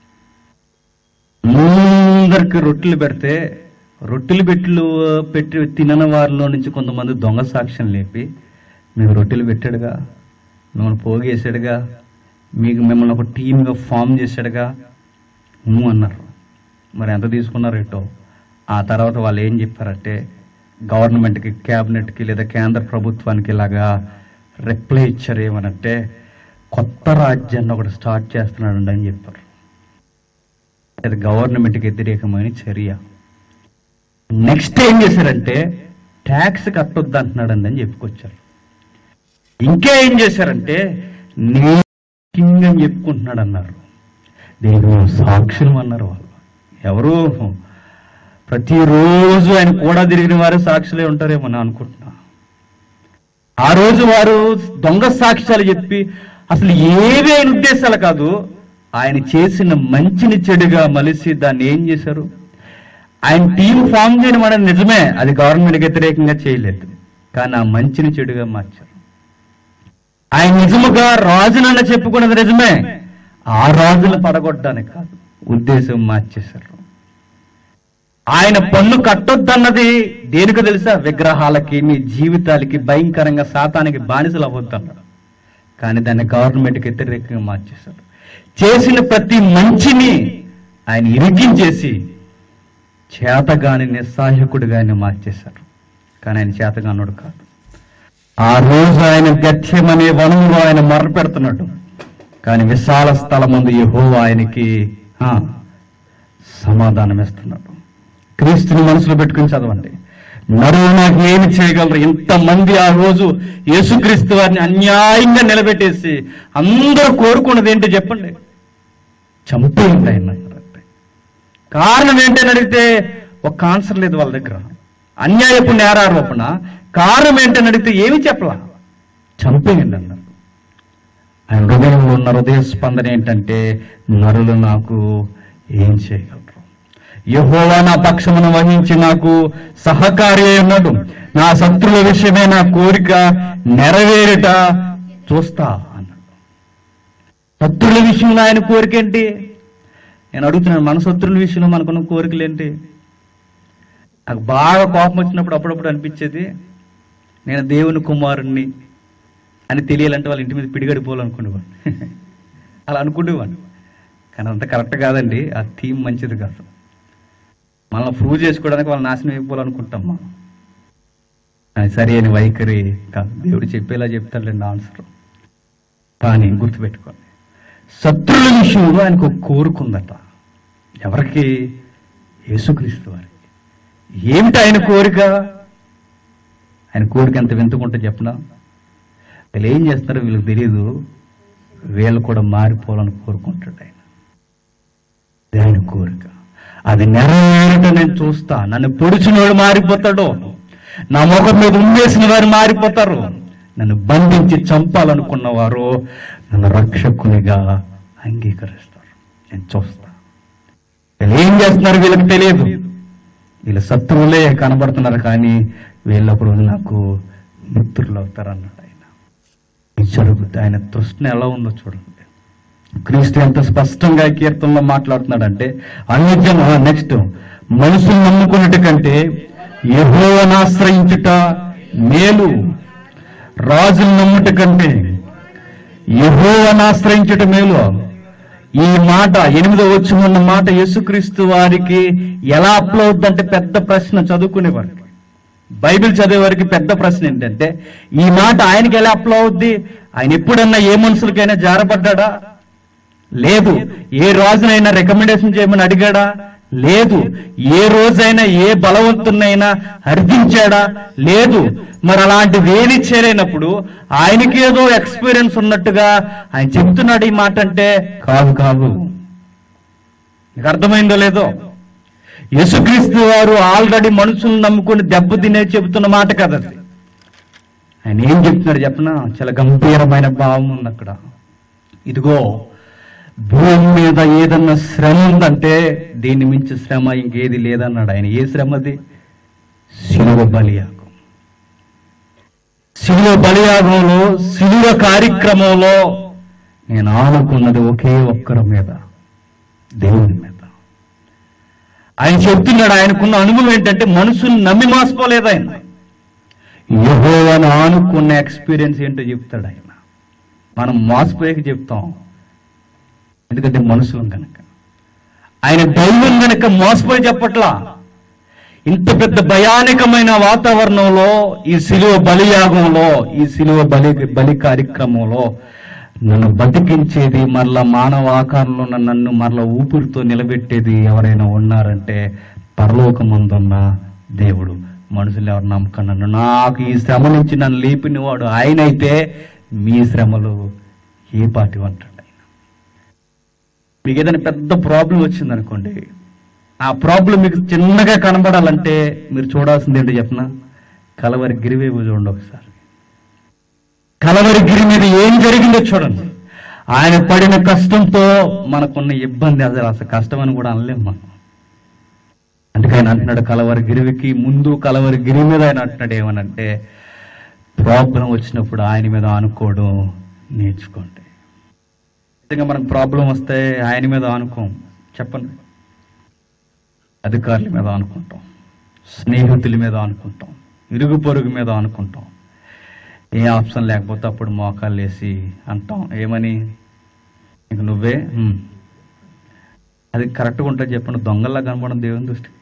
అందరికి రొట్టెలు పెడితే రొట్టెలు పెట్లు పెట్టి తినని వారిలో నుంచి కొంతమంది దొంగ సాక్ష్యం లేపి మీకు రొట్టెలు పెట్టాడుగా మిమ్మల్ని పోగేశాడుగా మీకు మిమ్మల్ని ఒక టీమ్గా ఫామ్ చేశాడుగా నువ్వు అన్నారు మరి ఎంత తీసుకున్నారు ఏటో ఆ తర్వాత వాళ్ళు ఏం చెప్పారంటే గవర్నమెంట్కి క్యాబినెట్కి లేదా కేంద్ర ప్రభుత్వానికి ఇలాగా రిప్లై ఇచ్చారు ఏమనంటే కొత్త రాజ్యాన్ని ఒకటి స్టార్ట్ చేస్తున్నాడు అని చెప్పారు అది గవర్నమెంట్కి వ్యతిరేకమైన చర్య నెక్స్ట్ ఏం చేశారంటే ట్యాక్స్ కట్టొద్దు అంటున్నాడండి అని చెప్పుకొచ్చారు ఇంకా ఏం చేశారంటే నీ కింగ్ అని చెప్పుకుంటున్నాడు అన్నారు దీనికి మేము సాక్షులు అన్నారు వాళ్ళు ఎవరు ప్రతిరోజు ఆయన కూడా తిరిగిన వారే సాక్షులే ఉంటారేమో నేను అనుకుంటున్నా ఆ రోజు వారు దొంగ సాక్ష్యాలు చెప్పి అసలు ఏవే ఆయన ఉద్దేశాలు కాదు ఆయన చేసిన మంచిని చెడుగా మలిసి దాన్ని ఏం చేశారు ఆయన టీం ఫామ్ చేయడం అనేది నిజమే అది గవర్నమెంట్ వ్యతిరేకంగా చేయలేదు కానీ ఆ మంచిని చెడుగా మార్చారు ఆయన నిజముగా రాజునన్న చెప్పుకున్నది నిజమే ఆ రాజులు పడగొట్టడానికి కాదు ఉద్దేశం మార్చేశారు ఆయన పన్ను కట్టొద్దన్నది దేనికి తెలుసా విగ్రహాలకి మీ జీవితాలకి భయంకరంగా శాతానికి బానిసలు అవ్వద్దన్నాడు కానీ దాన్ని గవర్నమెంట్కి వ్యతిరేకంగా మార్చేశారు చేసిన ప్రతి మంచిని ఆయన ఇరికించేసి చేతగాని నిస్సాయకుడిగా ఆయన మార్చేశారు కానీ ఆయన చేతగానుడు కాదు ఆ రోజు ఆయన గత్యం అనే వనంలో ఆయన మర్ర పెడుతున్నాడు కానీ విశాల స్థలం ముందు యహో ఆయనకి ఆ, సమాధానం ఇస్తున్నాడు క్రీస్తుని మనసులో పెట్టుకుని చదవండి నరువు నాకు ఏమి చేయగలరు ఇంతమంది ఆ రోజు యేసుక్రీస్తు వారిని అన్యాయంగా నిలబెట్టేసి అందరూ కోరుకున్నది ఏంటో చెప్పండి చంపేయండి ఆయన అన్నారంటే. కారణం ఏంటని అడిగితే ఒక ఆన్సర్ లేదు వాళ్ళ దగ్గర అన్యాయపు నేరారోపణ కారణం ఏంటని అడిగితే ఏమి చెప్పలా చంపేయండి అన్నారు ఆయన హృదయంలో ఉన్న హృదయ స్పందన ఏంటంటే నరులు నాకు ఏం చేయగలరు యెహోవా నా పక్షమును వహించి నాకు సహకారి అయి ఉన్నాడు నా శత్రుల విషయమే నా కోరిక నెరవేరుట చూస్తా అన్నాడు శత్రుల విషయంలో ఆయన కోరిక ఏంటి నేను అడుగుతున్నాను మన శత్రుల విషయంలో మనకున్న కోరికలు ఏంటి నాకు బాగా కోపం వచ్చినప్పుడు అప్పుడప్పుడు అనిపించేది నేను దేవుని కుమారుణ్ణి అని తెలియాలంటే వాళ్ళ ఇంటి మీద పిడిగడిపోవాలనుకునేవాడు అలా అనుకునేవాడు కానీ అంత కరెక్ట్ కాదండి ఆ థీమ్ మంచిది కాదు మనల్ని ప్రూవ్ చేసుకోవడానికి వాళ్ళు నాశనం అయిపోవాలనుకుంటాం మనం అది సరి అయిన వైఖరి కాదు దేవుడు చెప్పేలా చెప్తాడులేండి ఆన్సర్ కానీ గుర్తుపెట్టుకోండి శత్రుల విషయంలో ఆయనకు ఒక కోరుకుందట ఎవరికి యేసుక్రీస్తు వారికి ఏమిటి ఆయన కోరిక ఆయన కోరిక ఎంత వింతకుంటే చెప్పనా వీళ్ళు ఏం చేస్తారో వీళ్ళకి తెలియదు వీళ్ళు కూడా మారిపోవాలని కోరుకుంటాడు ఆయన అది ఆయన కోరిక అది నెరవేరట నేను చూస్తా నన్ను పొడిచిన వాడు మారిపోతాడు నా ముఖం మీద ఉమ్మేసిన వారు మారిపోతారు నన్ను బంధించి చంపాలనుకున్న వారు నన్ను రక్షకునిగా అంగీకరిస్తారు నేను చూస్తా వీళ్ళు ఏం చేస్తున్నారు వీళ్ళకి తెలియదు వీళ్ళ శత్రువులే కనబడుతున్నారు కానీ వీళ్ళప్పుడు నాకు మిత్రులు అవుతారు అన్నాడు ఆయన ఇది జరుగుతుంది ఆయన తృష్ణ ఎలా ఉందో చూడండి క్రీస్తు ఎంత స్పష్టంగా ఈ కీర్తనలో మాట్లాడుతున్నాడంటే అన్నిజం నెక్స్ట్ మనుషులు నమ్ముకున్నట్టు కంటే యెహోవాను ఆశ్రయించుట మేలు రాజులు నమ్ముట కంటే యెహోవాను ఆశ్రయించుట మేలు ఈ మాట ఎనిమిదో వచ్చి ఉన్న మాట యేసుక్రీస్తు వారికి ఎలా అప్లో అవుద్దంటే పెద్ద ప్రశ్న చదువుకునేవారికి బైబిల్ చదివే వారికి పెద్ద ప్రశ్న ఏంటంటే ఈ మాట ఆయనకి ఎలా అప్లో అవుద్ది ఆయన ఎప్పుడన్నా ఏ మనుషులకైనా జారపడ్డా లేదు ఏ రోజునైనా రికమెండేషన్ చేయమని అడిగాడా లేదు ఏ రోజైనా ఏ బలవంతునైనా అర్థించాడా లేదు మరి అలాంటిది ఏది చేయలేనప్పుడు ఆయనకి ఏదో ఎక్స్పీరియన్స్ ఉన్నట్టుగా ఆయన చెప్తున్నాడు ఈ మాట అంటే కాదు కాదు నీకు అర్థమైందో లేదో యేసుక్రీస్తు వారు ఆల్రెడీ మనుషులను నమ్ముకుని దెబ్బతినే చెబుతున్న మాట కదా అది ఆయన ఏం చెప్తున్నాడు చెప్పనా చాలా గంభీరమైన భావం ఉంది అక్కడ ఇదిగో భూమి మీద ఏదన్నా శ్రమ ఉందంటే దీన్ని మించి శ్రమ ఇంకేది లేదన్నాడు ఆయన ఏ శ్రమది శిలువ బలియాగం శిలువ బలియాగంలో శిలువ కార్యక్రమంలో నేను ఆనుకున్నది ఒకే ఒక్కరి మీద దేవుని మీద ఆయన చెప్తున్నాడు ఆయనకున్న అనుభవం ఏంటంటే మనుషుల్ని నమ్మి మోసపోలేదు ఆయన యహోవను ఆనుకున్న ఎక్స్పీరియన్స్ ఏంటో చెప్తాడు ఆయన మనం మోసపోయాక చెప్తాం ఎందుకంటే మనుషులం కనుక ఆయన దైవం కనుక మోసపోయి చెప్పట్లా ఇంత పెద్ద భయానకమైన వాతావరణంలో ఈ శిలువ బలియాగంలో ఈ శిలువ బలి బలి కార్యక్రమంలో నన్ను బతికించేది మరలా మానవ ఆకారంలో ఉన్న నన్ను మరలా ఊపిరితో నిలబెట్టేది ఎవరైనా ఉన్నారంటే పరలోకమందున్న దేవుడు మనుషులు ఎవరు నమ్మకం నన్ను నాకు ఈ శ్రమ నుంచి నన్ను లేపినవాడు ఆయన అయితే మీ శ్రమలు ఏ పాటి అంటాడు ఆయన మీకు ఏదైనా పెద్ద ప్రాబ్లం వచ్చిందనుకోండి ఆ ప్రాబ్లం మీకు చిన్నగా కనబడాలంటే మీరు చూడాల్సింది ఏంటో చెప్పనా కలవరి గిరివేపు చూడండి ఒకసారి కలవరి గిరి మీద ఏం జరిగిందో చూడండి ఆయన పడిన కష్టంతో మనకున్న ఇబ్బంది అసలు అసలు కష్టం అని కూడా అనలేం మనం అందుకే ఆయన అంటున్నాడు కలవరి గిరివికి ముందు కలవరి గిరి మీద ఆయన అంటున్నాడు ఏమనంటే ప్రాబ్లం వచ్చినప్పుడు ఆయన మీద ఆనుకోవడం నేర్చుకోండి నిజంగా మనకు ప్రాబ్లం వస్తే ఆయన మీద ఆనుకోం చెప్పండి అధికారుల మీద ఆనుకుంటాం స్నేహితుల మీద ఆనుకుంటాం ఇరుగు పొరుగు మీద ఆనుకుంటాం ఏ ఆప్షన్ లేకపోతే అప్పుడు మోకాలు వేసి అంటాం ఏమని ఇంక నువ్వే "హ్మ్." అది కరెక్ట్గా ఉంటుంది చెప్పండి దొంగల్లా కనపడడం దేవుని దృష్టికి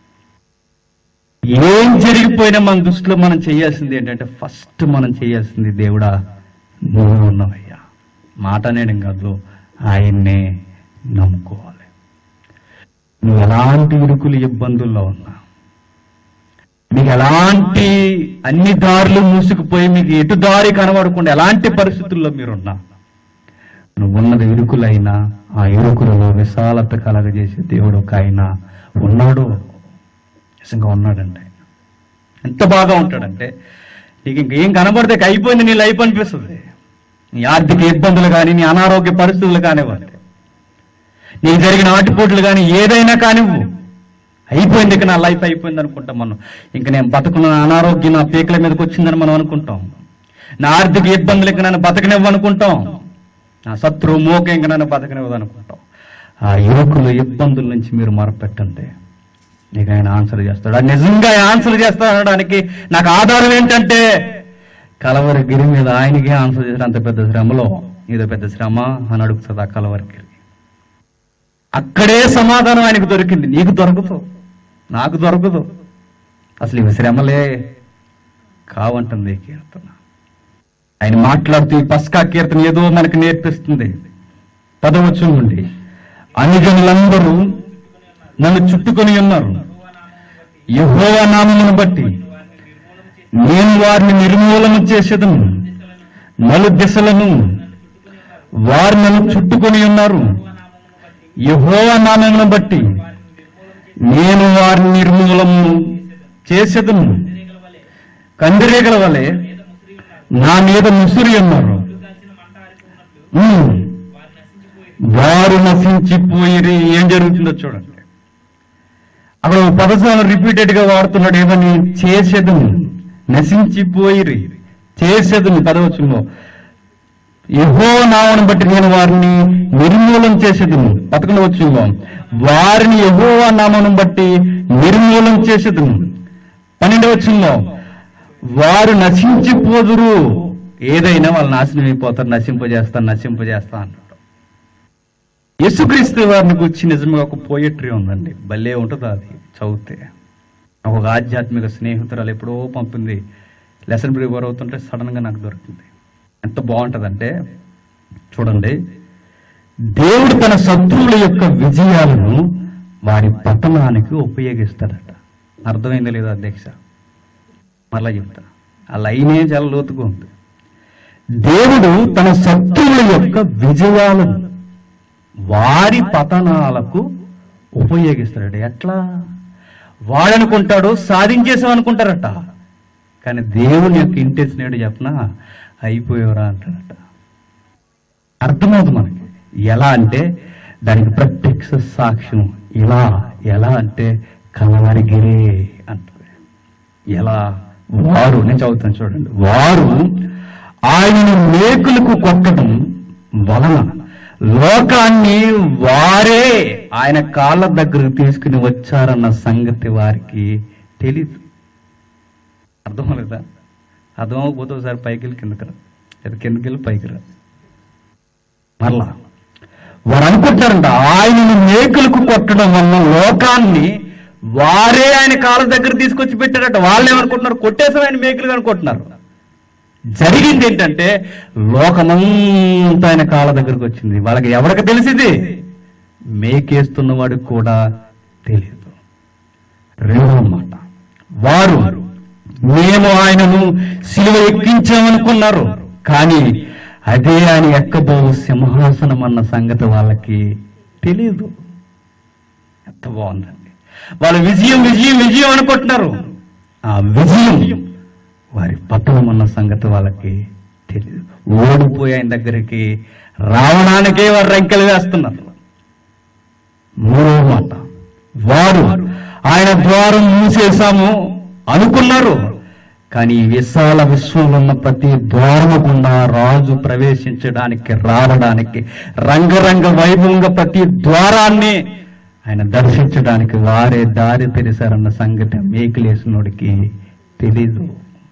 ఏం జరిగిపోయినా మన దృష్టిలో మనం చేయాల్సింది ఏంటంటే ఫస్ట్ మనం చేయాల్సింది దేవుడా నువ్వు ఉన్నవయ్యా మాట అనేడం కాదు ఆయన్నే నమ్ముకోవాలి నువ్వు ఎలాంటి ఇరుకులు ఇబ్బందుల్లో ఉన్నా మీకు ఎలాంటి అన్ని దారులు మూసుకుపోయి మీకు ఎటు దారి కనబడకుండా ఎలాంటి పరిస్థితుల్లో మీరున్నా నువ్వున్నది ఇరుకులైనా ఆ ఇరుకులలో విశాలత కలగజేసే దేవుడు ఒక ఆయన ఉన్నాడు నిజంగా ఉన్నాడండి ఆయన. ఎంత బాగా ఉంటాడంటే నీకు ఇంకేం కనబడితే ఇక అయిపోయింది నీ లైఫ్ అనిపిస్తుంది నీ ఆర్థిక ఇబ్బందులు కానీ నీ అనారోగ్య పరిస్థితులు కానివ్వండి నీకు జరిగిన ఆటుపోట్లు కానీ ఏదైనా కానివ్వు అయిపోయింది ఇక నా లైఫ్ అయిపోయింది అనుకుంటాం మనం ఇంక నేను బతుకున్న అనారోగ్యం నా పీకల మీదకి వచ్చిందని మనం అనుకుంటాం నా ఆర్థిక ఇబ్బందులు ఇంక నన్ను బతకనివ్వు అనుకుంటాం నా శత్రువు మోక ఇంక నన్ను బతకనివ్వదు అనుకుంటాం ఆ యువకులు ఇబ్బందుల నుంచి మీరు మొరపెట్టండి నీకు ఆయన ఆన్సర్ చేస్తాడు అది నిజంగా ఆయన ఆన్సర్ చేస్తాడడానికి నాకు ఆధారం ఏంటంటే కలవరి గిరి మీద ఆయనకి ఆన్సర్ చేసిన అంత పెద్ద శ్రమలో ఇదో పెద్ద శ్రమ అని అడుగుతుంది ఆ కలవరి గిరి అక్కడే సమాధానం ఆయనకు దొరికింది నీకు దొరకదు నాకు దొరకదు అసలు ఇవి శ్రమలే కావంటుంది ఈ కీర్తన ఆయన మాట్లాడుతూ ఈ పస్కా కీర్తన ఏదో మనకు నేర్పిస్తుంది పదవచ్చు నుండి అనుజనులందరూ నన్ను చుట్టుకొని ఉన్నారు యెహోవా నామమును బట్టి నేను వారిని నిర్మూలన చేసేదను నలు దిశలను వారు నన్ను చుట్టుకొని ఉన్నారు యెహోవా నామమును బట్టి నేను వారిని నిర్మూలము చేసేదను కందిరేగల వలె నా మీద ముసురి ఉన్నారు ఉమ్. వారు నశించిపోయి ఏం జరుగుతుందో చూడండి అక్కడ ఒక పదజాలం రిపీటెడ్ గా వాడుతున్నాడు ఏమని చేసేదను నశించిపోయిరి చేసేదను పదవచనంలో యహో నామను బట్టి నేను వారిని నిర్మూలం చేసేదను పదకొండు వచ్చంలో వారిని యహో నామను బట్టి నిర్మూలం చేసేదను పన్నెండు వచ్చంలో వారు నశించిపోదురు ఏదైనా వాళ్ళు నాశనం అయిపోతారు నశింపజేస్తాను నశింపజేస్తా అంటారు యేసుక్రీస్తు వారిని గురించి నిజంగా ఒక పోయట్రీ ఉందండి భలే ఉంటుంది అది చదివితే నాకు ఒక ఆధ్యాత్మిక స్నేహితురాలు ఎప్పుడో పంపింది లెసన్ ప్రిపేర్ అవుతుంటే సడన్ గా నాకు దొరికింది ఎంత బాగుంటుందంటే చూడండి దేవుడు తన శత్రువుల యొక్క విజయాలను వారి పతనానికి ఉపయోగిస్తాడట అర్థమైంది లేదా అధ్యక్ష మరలా చెప్తా ఆ లైనే చాలా లోతుగా ఉంది దేవుడు తన శత్రువుల యొక్క విజయాలను వారి పతనాలకు ఉపయోగిస్తాడు ఎట్లా వాడనుకుంటాడు సాధించేసాం అనుకుంటారట కానీ దేవుని యొక్క ఇంటెన్షన్ ఏంటో చెప్పనా అయిపోయేవరా అంటారట అర్థమవుతుంది మనకి ఎలా అంటే దానికి ప్రత్యక్ష సాక్ష్యం ఇలా ఎలా అంటే కలవరిగిరే అంటారు ఎలా వారు నేను చదువుతాను చూడండి వారు ఆయనను మేకులకు కొట్టడం వలన లోకాన్ని వారే ఆయన కాళ్ళ దగ్గరకు తీసుకుని వచ్చారన్న సంగతి వారికి తెలీదు అర్థం లేదా అర్థం అవ్వకపోతే ఒకసారి పైకి వెళ్ళి కిందకి రా లేదా కిందకి వెళ్ళి పైకి రా మరలా వారు అనుకుంటారంట ఆయనను మేకులకు కొట్టడం వల్ల లోకాన్ని వారే ఆయన కాళ్ళ దగ్గర తీసుకొచ్చి పెట్టారట వాళ్ళు ఏమనుకుంటున్నారు కొట్టేసాం ఆయన మేకులు అనుకుంటున్నారు జరిగింది ఏంటంటే లోకమంతా ఆయన కాళ్ళ దగ్గరకు వచ్చింది వాళ్ళకి ఎవరికి తెలిసింది మేకేస్తున్నవాడికి కూడా తెలియదు రెండవ మాట వారు మేము ఆయనను సిలువ ఎక్కించామనుకున్నారు కానీ అదే ఆయన ఎక్కబో సింహాసనం అన్న సంగతి వాళ్ళకి తెలియదు ఎంత బాగుందండి వాళ్ళు విజయం విజయం విజయం అనుకుంటున్నారు ఆ విజయం వారి పతనం అన్న సంగతి వాళ్ళకి తెలియదు ఓడిపోయి ఆయన దగ్గరికి రావడానికే వారు రంకెలు వేస్తున్నారు మూడవ మాట వారు ఆయన ద్వారం మూసేశాము అనుకున్నారు కానీ ఈ విశాల విశ్వంలో ఉన్న ప్రతి ద్వారము గుండా రాజు ప్రవేశించడానికి రావడానికి రంగరంగ వైభవంగా ప్రతి ద్వారాన్ని ఆయన దర్శించడానికి వారే దారి తెరిశారన్న సంగతి ఆ మేకులేసినోడికి తెలీదు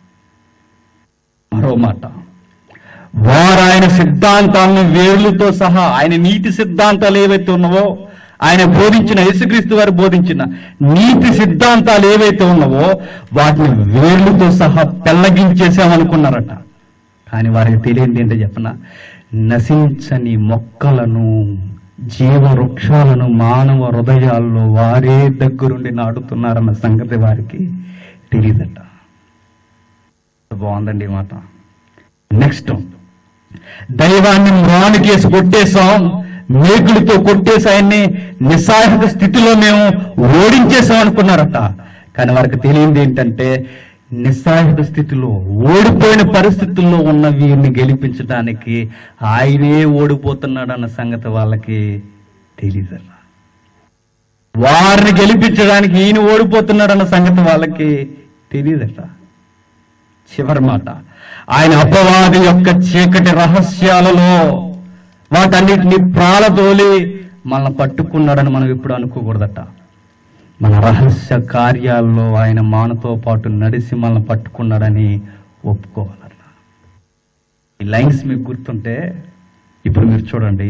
మరో మాట వారు ఆయన సిద్ధాంతాలను వేర్లతో సహా ఆయన నీతి సిద్ధాంతాలు ఏవైతే ఉన్నావో ఆయన బోధించిన యేసుక్రీస్తు వారు బోధించిన నీతి సిద్ధాంతాలు ఏవైతే ఉన్నావో వాటిని వేర్లతో సహా పెళ్ళగించేసామనుకున్నారట కానీ వారికి తెలియంది ఏంటో చెప్పన నశించని మొక్కలను జీవ వృక్షాలను మానవ హృదయాల్లో వారే దగ్గరుండి నాటుతున్నారన్న సంగతి వారికి తెలియదట బాగుందండి ఈ మాట నెక్స్ట్ దైవాన్ని మానుకేసి కొట్టేశాం మేకులతో కొట్టేసి ఆయన్ని నిస్సహాయక స్థితిలో మేము ఓడించేసాం అనుకున్నారట కానీ వారికి తెలియంది ఏంటంటే నిస్సహాయక స్థితిలో ఓడిపోయిన పరిస్థితుల్లో ఉన్న వీరిని గెలిపించడానికి ఆయనే ఓడిపోతున్నాడు అన్న సంగతి వాళ్ళకి తెలియదట వారిని గెలిపించడానికి ఈయన ఓడిపోతున్నాడు అన్న సంగతి వాళ్ళకి తెలియదట చివరి మాట ఆయన అపవాది యొక్క చీకటి రహస్యాలలో వాటన్నిటిని ప్రాలతోలి మనల్ని పట్టుకున్నాడని మనం ఎప్పుడు అనుకోకూడదట మన రహస్య కార్యాల్లో ఆయన మానతో పాటు నడిచి మనల్ని పట్టుకున్నాడని ఒప్పుకోవాలట ఈ లైన్స్ మీకు గుర్తుంటే ఇప్పుడు మీరు చూడండి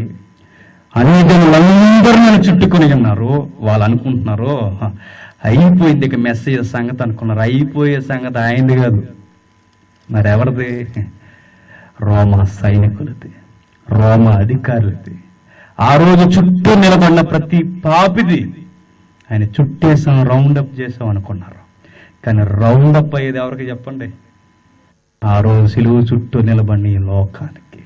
అనేకలందరూ నన్ను చుట్టుకొని ఉన్నారు వాళ్ళు అనుకుంటున్నారు "హ, అయిపోయింది ఇక మెసేజ్ సంగతి అనుకున్నారు అయిపోయే సంగతి ఆయనది కాదు మరి ఎవరిది రోమా సైనికులది రోమా అధికారులది ఆ రోజు చుట్టూ నిలబడిన ప్రతి పాపిది ఆయన చుట్టేసాం రౌండప్ చేసాం అనుకున్నారు కానీ రౌండప్ అయ్యేది ఎవరికి చెప్పండి ఆ రోజు సిలువు చుట్టూ నిలబడిన ఈ లోకానికి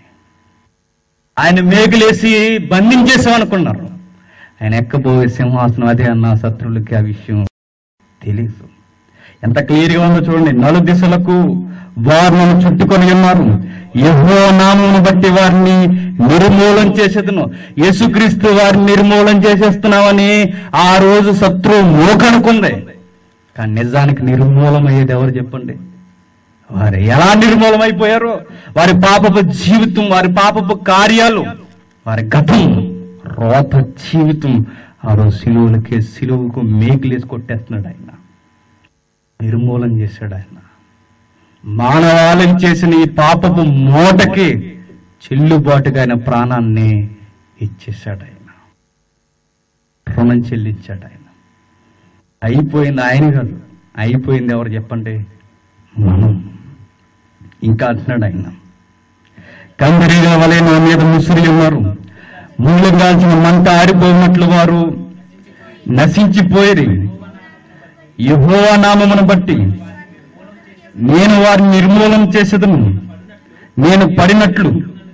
ఆయన మేకులేసి బంధించేసాం అనుకున్నారు ఆయన ఎక్కబోయే సింహాసనం అదే అన్న శత్రువులకి ఆ విషయం తెలీదు ఎంత క్లియర్గా ఉందో చూడండి నలు దిశలకు వారు నన్ను చుట్టుకొని ఉన్నారు యహో నామమును బట్టి వారిని నిర్మూలం చేసేదను యేసుక్రీస్తు వారిని నిర్మూలం చేసేస్తున్నామని ఆ రోజు శత్రువు మోకనుకుంది కానీ నిజానికి నిర్మూలమయ్యేది ఎవరు చెప్పండి వారు ఎలా నిర్మూలమైపోయారో వారి పాపపు జీవితం వారి పాపపు కార్యాలు వారి గతం రోత జీవితం ఆ రోజు సిలువులకి సిలువుకు మేకులేసి కొట్టేస్తున్నాడు ఆయన నిర్మూలన చేశాడు ఆయన మానవాళం చేసిన ఈ పాపపు మూటకి చెల్లుబాటుగా ఆయన ప్రాణాన్ని ఇచ్చేశాడు ఆయన రుణం చెల్లించాడు ఆయన అయిపోయింది ఆయన కాదు అయిపోయింది ఎవరు చెప్పండి మనం ఇంకా అంటున్నాడు ఆయన కందిరీల వలె నా మీద ముసిరి ఉన్నారు ముళ్ళు కాల్చిన మంట ఆరిపోయినట్లు వారు నశించిపోయేది యెహోవా నామమును బట్టి నేను వారిని నిర్మూలన చేసేదను నేను పడినట్లు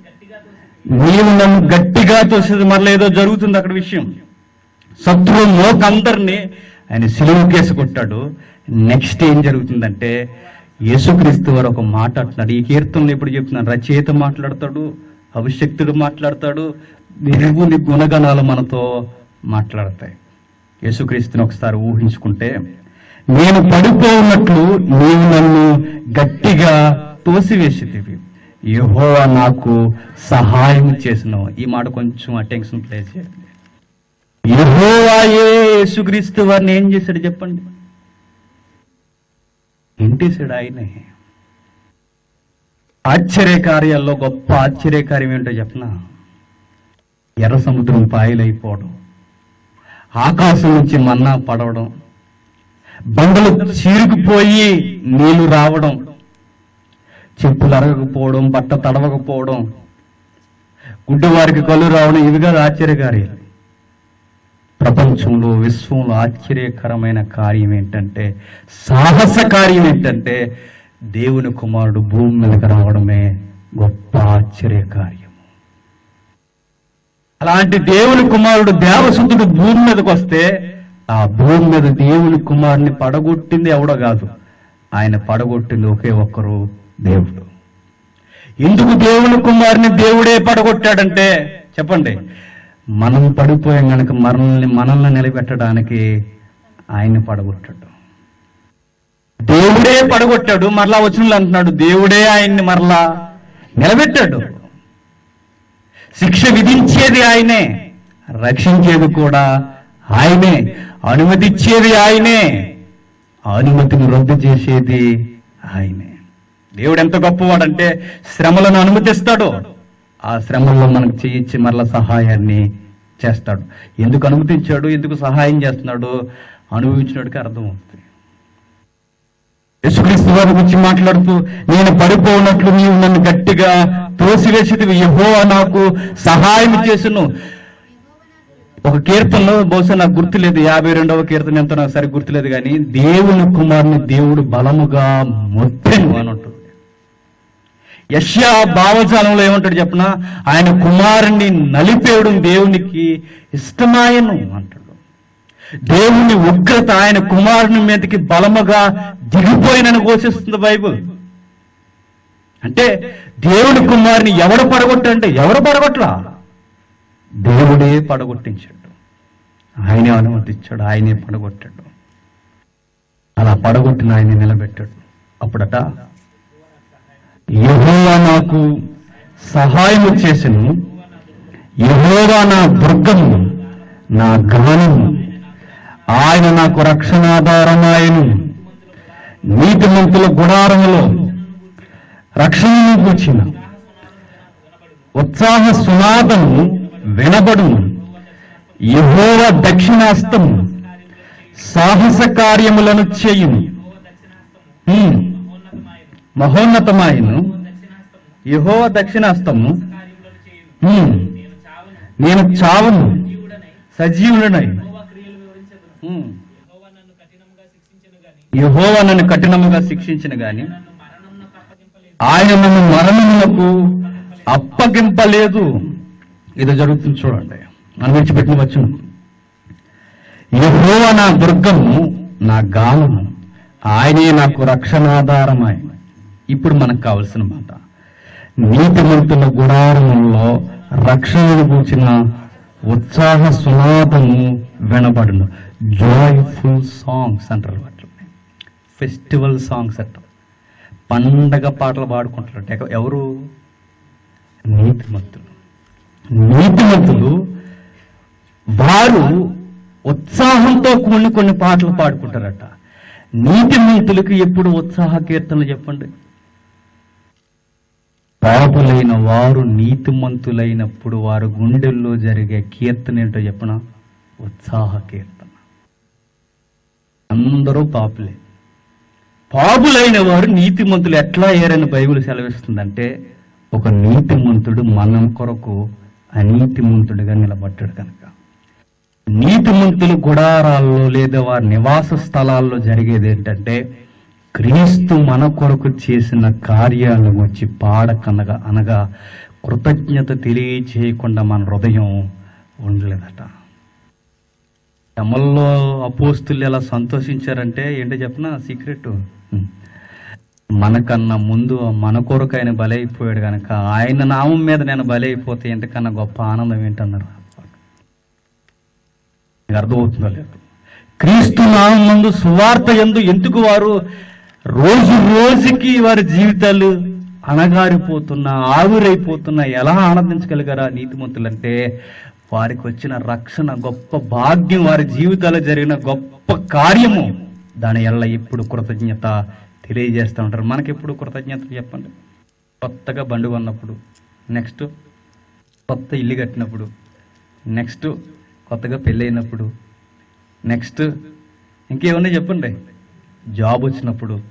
నీవు నన్ను గట్టిగా తోసేది మరలా ఏదో జరుగుతుంది అక్కడ విషయం శత్రువు మోకందరినీ ఆయన సిలువు కేసు కొట్టాడు నెక్స్ట్ ఏం జరుగుతుందంటే యేసుక్రీస్తు వారు ఒక మాట అంటున్నాడు ఈ కీర్తనలు ఎప్పుడు చెప్తున్నాడు రచయిత మాట్లాడతాడు అభిషక్తుడు మాట్లాడతాడు దేవుని గుణగణాలు మనతో మాట్లాడతాయి యేసుక్రీస్తుని ఒకసారి ఊహించుకుంటే నేను పడిపోఉన్నట్లు నీవు నన్ను గట్టిగా తోసివేసేదివి యెహోవా నాకు సహాయం చేసిన ఈ మాట కొంచెం అటెన్షన్ ప్లే చేయండి యెహోవాయే యేసుక్రీస్తు వారిని ఏం చేశాడు చెప్పండి ఇంటేశాడు ఆయనే ఆశ్చర్య కార్యాల్లో గొప్ప ఆశ్చర్యకార్యం ఏంటో చెప్పనా ఎర్ర సముద్రం పాయలైపోవడం ఆకాశం నుంచి మన్నా పడవడం బండలు చీరుకుపోయి నీళ్లు రావడం చెప్పులు అరగకపోవడం బట్ట తడవకపోవడం గుడ్డివారికి కళ్ళు రావడం ఇవి కాదు ఆశ్చర్యకార్యాలు ప్రపంచంలో విశ్వంలో ఆశ్చర్యకరమైన కార్యం ఏంటంటే సాహస కార్యం ఏంటంటే దేవుని కుమారుడు భూమి మీదకి రావడమే గొప్ప ఆశ్చర్య కార్యం అలాంటి దేవుని కుమారుడు దేవసుతుడు భూమి మీదకి వస్తే ఆ భూమి మీద దేవుని కుమారుని పడగొట్టింది ఎవడో కాదు ఆయన పడగొట్టింది ఒకే ఒక్కరు దేవుడు ఎందుకు దేవుని కుమారుని దేవుడే పడగొట్టాడంటే చెప్పండి మనం పడిపోయాం గనక మనల్ని మనల్ని నిలబెట్టడానికి ఆయన్ని పడగొట్టాడు దేవుడే పడగొట్టాడు మరలా వచనంలో అంటున్నాడు దేవుడే ఆయన్ని మరలా నిలబెట్టాడు శిక్ష విధించేది ఆయనే రక్షించేది కూడా ఆయనే అనుమతిచ్చేది ఆయనే అనుమతిని రద్దు చేసేది ఆయనే దేవుడు ఎంత గొప్పవాడంటే శ్రమలను అనుమతిస్తాడు ఆ శ్రమల్లో మనకు చేయించి మరల సహాయాన్ని చేస్తాడు ఎందుకు అనుమతించాడు ఎందుకు సహాయం చేస్తున్నాడు అనుభవించినడికి అర్థమవుతుంది యేసుక్రీస్తు వారి గురించి మాట్లాడుతూ నేను పడిపోనట్లు నీవు నన్ను గట్టిగా తోసివేసేది యెహోవా నాకు సహాయం చేసును ఒక కీర్తనలో బహుశా నాకు గుర్తులేదు యాభై రెండవ కీర్తన ఎంతో నాకు సరి గుర్తులేదు కానీ దేవుని కుమారుని దేవుడు బలముగా మొత్తెను అని ఉంటుంది యష్యా భావజాలంలో ఏమంటాడు చెప్పనా ఆయన కుమారుణ్ణి నలిపేయడం దేవునికి ఇష్టమాయను అంటాడు దేవుని ఉగ్రత ఆయన కుమారుని మీదకి బలముగా దిగిపోయినని ఘోషిస్తుంది బైబుల్ అంటే దేవుని కుమారుని ఎవడు పడగొట్టంటే ఎవడు పడగొట్టలా దేవుడే పడగొట్టించాడు ఆయనే అనుమతించాడు ఆయనే పడగొట్టాడు అలా పడగొట్టిన ఆయన్ని నిలబెట్టాడు అప్పుడట యెహోవా నాకు సహాయము చేసెను యెహోవా నా దుర్గము నా గానము ఆయన నాకు రక్షణాధారమాయను నీతిమంతుల గుడారములో రక్షణను కూర్చిన ఉత్సాహ సునాదము వినబడును యహోవ దక్షిణాస్తము సాహస కార్యములను చేయును హ్మ్. మహోన్నతమాయను యహోవ దక్షిణాస్తము హ్మ్. నేను చావను సజీవులనై హ్మ్. యెహోవా నన్ను కఠినముగా శిక్షించిన గాని ఆయన నన్ను మరణములకు అప్పగింపలేదు ఇది జరుగుతుంది చూడండి నన్ను విడిచిపెట్టిన వచ్చు యెహోవా నా దుర్గము నా గానము ఆయనే నాకు రక్షణాధారమాయ ఇప్పుడు మనకు కావలసిన మాట నీతిమంతుల గుడారములో రక్షణను కూర్చిన ఉత్సాహ సునాదము వినబడును జాయ్ఫుల్ సాంగ్స్ అంటారు వాటిని ఫెస్టివల్ సాంగ్స్ అంటారు పండగ పాటలు పాడుకుంటారు ఎవ- ఎవరు నీతిమంతులు నీతిమంతులు వారు ఉత్సాహంతో కొన్ని కొన్ని పాటలు పాడుకుంటారట నీతిమంతులకు ఎప్పుడు ఉత్సాహ కీర్తనలు చెప్పండి పాపులైన వారు నీతిమంతులైనప్పుడు వారు గుండెల్లో జరిగే కీర్తన ఏంటో చెప్పన ఉత్సాహ కీర్తన అందరూ పాపులే పాపులైన వారు నీతిమంతులు ఎట్లా అయ్యారని బైబిల్ సెలవిస్తుందంటే ఒక నీతిమంతుడు మనం కొరకు అనీతిమంతుడిగా నిలబడ్డాడు కనుక నీతిమంతుల గుడారాల్లో లేదా వారి నివాస స్థలాల్లో జరిగేది ఏంటంటే క్రీస్తు మన కొరకు చేసిన కార్యాలను వచ్చి పాడకనగా అనగా కృతజ్ఞత తెలియచేయకుండా మన హృదయం ఉండలేదట తమల్లో అపోస్తులు ఎలా సంతోషించారంటే ఏంటో చెప్పిన సీక్రెట్ మనకన్నా ముందు మన కొరకు ఆయన బలైపోయాడు కనుక ఆయన నామం మీద నేను బలైపోతే ఎంతకన్నా గొప్ప ఆనందం ఏంటన్నారు మీకు అర్థమవుతుందో లేదు క్రీస్తు నామం ముందు సువార్త ఎందు ఎందుకు వారు రోజు రోజుకి వారి జీవితాలు అణగారిపోతున్న ఆవిరైపోతున్న ఎలా ఆనందించగలిగారా నీతిమంతులంటే వారికి వచ్చిన రక్షణ గొప్ప భాగ్యం వారి జీవితాల్లో జరిగిన గొప్ప కార్యము దాని ఎల్ల ఎప్పుడు కృతజ్ఞత తెలియజేస్తూ ఉంటారు మనకి ఎప్పుడు కృతజ్ఞత చెప్పండి కొత్తగా బండి కొన్నప్పుడు నెక్స్ట్ కొత్త ఇల్లు కట్టినప్పుడు నెక్స్ట్ కొత్తగా పెళ్ళి అయినప్పుడు నెక్స్ట్ ఇంకేమన్నా చెప్పండి జాబ్ వచ్చినప్పుడు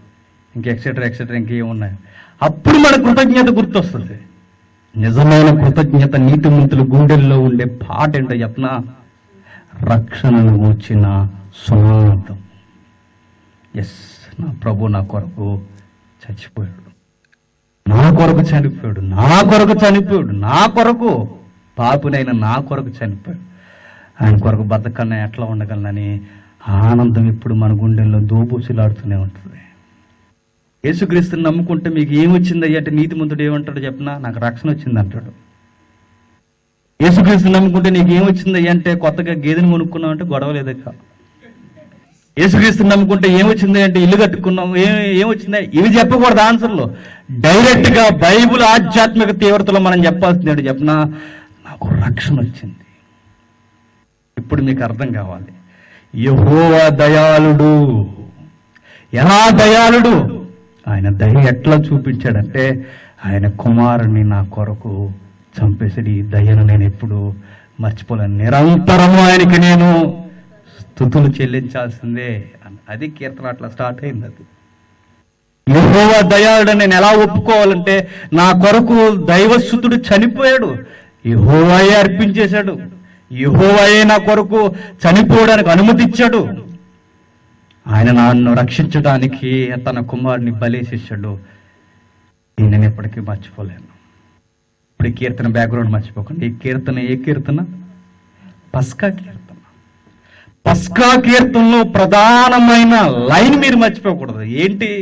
ఇంక ఎక్సెట్రా ఎక్సెట్రా ఇంకేమున్నాయి అప్పుడు మన కృతజ్ఞత గుర్తొస్తుంది నిజమైన కృతజ్ఞత నీతిమంతుల గుండెల్లో ఉండే పాట ఏంటో చెప్పనా రక్షణను వచ్చిన సునాదం ఎస్ నా ప్రభు నా కొరకు చచ్చిపోయాడు నా కొరకు చనిపోయాడు నా కొరకు చనిపోయాడు నా కొరకు పాపునైన నా కొరకు చనిపోయాడు ఆయన కొరకు బతకన్నా ఎట్లా ఉండగలనని ఆనందం ఇప్పుడు మన గుండెల్లో దోబూచులాడుతూనే ఉంటుంది యేసుక్రీస్తుని నమ్ముకుంటే మీకు ఏమొచ్చింది అంటే నీతిమంతుడు ఏమంటాడు చెప్పనా నాకు రక్షణ వచ్చింది అంటాడు యేసుక్రీస్తుని నమ్ముకుంటే నీకు ఏమొచ్చింది అంటే కొత్తగా గేదెని కొనుక్కున్నావు అంటే గొడవ లేదక్క యేసుక్రీస్తుని నమ్ముకుంటే ఏమొచ్చింది అంటే ఇల్లు కట్టుకున్నాం ఏం ఏమొచ్చింది ఇవి చెప్పకూడదు ఆన్సర్లో డైరెక్ట్ గా బైబుల్ ఆధ్యాత్మిక తీవ్రతలో మనం చెప్పాల్సింది చెప్పనా నాకు రక్షణ వచ్చింది ఇప్పుడు మీకు అర్థం కావాలి యహోవా దయాళుడు ఎలా దయాళుడు ఆయన దయ ఎట్లా చూపించాడంటే ఆయన కుమారుని నా కొరకు చంపేసాడు ఈ దయను నేను ఎప్పుడు మర్చిపోలేను నిరంతరము ఆయనకి నేను స్థుతులు చెల్లించాల్సిందే అని- అది కీర్తన అట్లా స్టార్ట్ అయింది అది యెహోవా దయాళుడు నేను ఎలా ఒప్పుకోవాలంటే నా కొరకు దైవసుతుడు చనిపోయాడు యెహోవాయే అర్పించేశాడు యెహోవాయే నా కొరకు చనిపోవడానికి అనుమతి ఇచ్చాడు ఆయన నన్ను రక్షించడానికి తన కుమారుని బలేసేసాడు ఇది నేను ఎప్పటికీ మర్చిపోలేను ఇప్పుడు ఈ కీర్తన బ్యాక్గ్రౌండ్ మర్చిపోకండి ఈ కీర్తన ఏ కీర్తన పస్కా కీర్తన పస్కా కీర్తనలో ప్రధానమైన లైన్ మీరు మర్చిపోకూడదు ఏంటి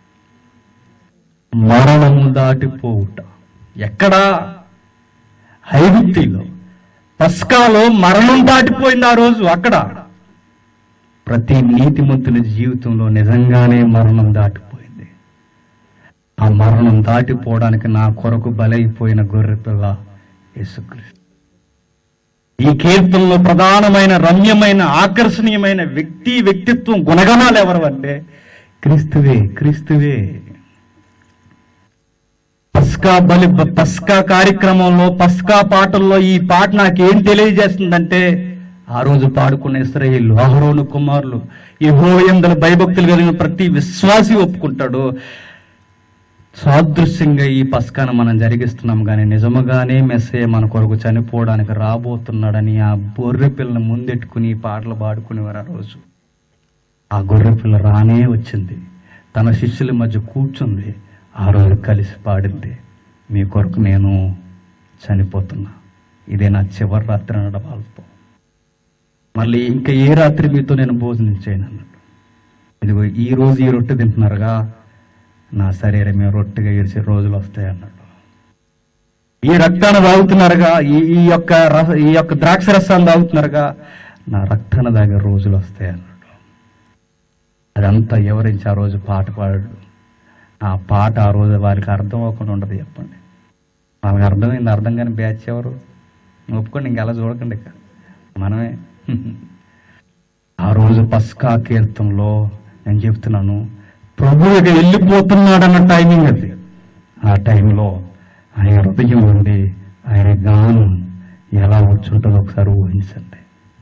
మరణం దాటిపోవుట ఎక్కడా ఐగుప్తిలో పస్కాలో మరణం దాటిపోయింది ఆ రోజు అక్కడ ప్రతి నీతిమంతుని జీవితంలో నిజంగానే మరణం దాటిపోయింది ఆ మరణం దాటిపోవడానికి నా కొరకు బలైపోయిన గొర్రె పిల్ల యేసుక్రీస్తు ఈ కీర్తనలో ప్రధానమైన రమ్యమైన ఆకర్షణీయమైన వ్యక్తి వ్యక్తిత్వం గుణగణాలు ఎవరు అంటే క్రీస్తువే క్రీస్తువే పస్కా బలి పస్కా కార్యక్రమంలో పస్కా పాటల్లో ఈ పాట నాకేం తెలియజేస్తుందంటే ఆ రోజు పాడుకున్న ఇస్రాయేల్ అహరోను కుమారులు ఈ హోయందల భయభక్తులు కలిగిన ప్రతి విశ్వాసి ఒప్పుకుంటాడు సాదృశ్యంగా ఈ పస్కాను మనం జరిగిస్తున్నాం కానీ నిజముగానే మెస్సయ్య మన కొరకు చనిపోవడానికి రాబోతున్నాడని ఆ గొర్రె పిల్లని ముందెట్టుకుని ఈ పాటలు పాడుకునేవారు ఆ రోజు ఆ గొర్రె పిల్ల రానే వచ్చింది తన శిష్యుల మధ్య కూర్చుంది ఆ రోజు కలిసి పాడింది మీ కొరకు నేను చనిపోతున్నా ఇదే నా చివరి రాత్రి అనడం వాళ్ళతో మళ్ళీ ఇంకా ఏ రాత్రి మీతో నేను భోజనం చేయను అన్నట్టు ఇదిగో ఈ రోజు ఈ రొట్టె తింటున్నారుగా నా శరీరమే రొట్టెగా ఇడిచే రోజులు వస్తాయి అన్నాడు ఈ రక్తాన్ని తాగుతున్నారుగా ఈ ఈ యొక్క రస ఈ యొక్క ద్రాక్ష రసాన్ని తాగుతున్నారుగా నా రక్తాన్ని తాగే రోజులు వస్తాయి అన్నాడు అదంతా వివరించి ఆ రోజు పాట పాడాడు ఆ పాట ఆ రోజు వారికి అర్థం అవ్వకుండా ఉండదు చెప్పండి వాళ్ళకి అర్థమైంది అర్థం కాని బ్యాచ్ ఎవరు ఒప్పుకోండి ఇంక అలా చూడకండి ఇక మనమే ఆ రోజు పస్కా కీర్తంలో నేను చెప్తున్నాను ప్రభువుకి వెళ్ళిపోతున్నాడన్న టైమింగ్ అది ఆ టైంలో ఆయన హృదయం నుండి ఆయన గానం ఎలా వచ్చుంటుందో ఒకసారి ఊహించండి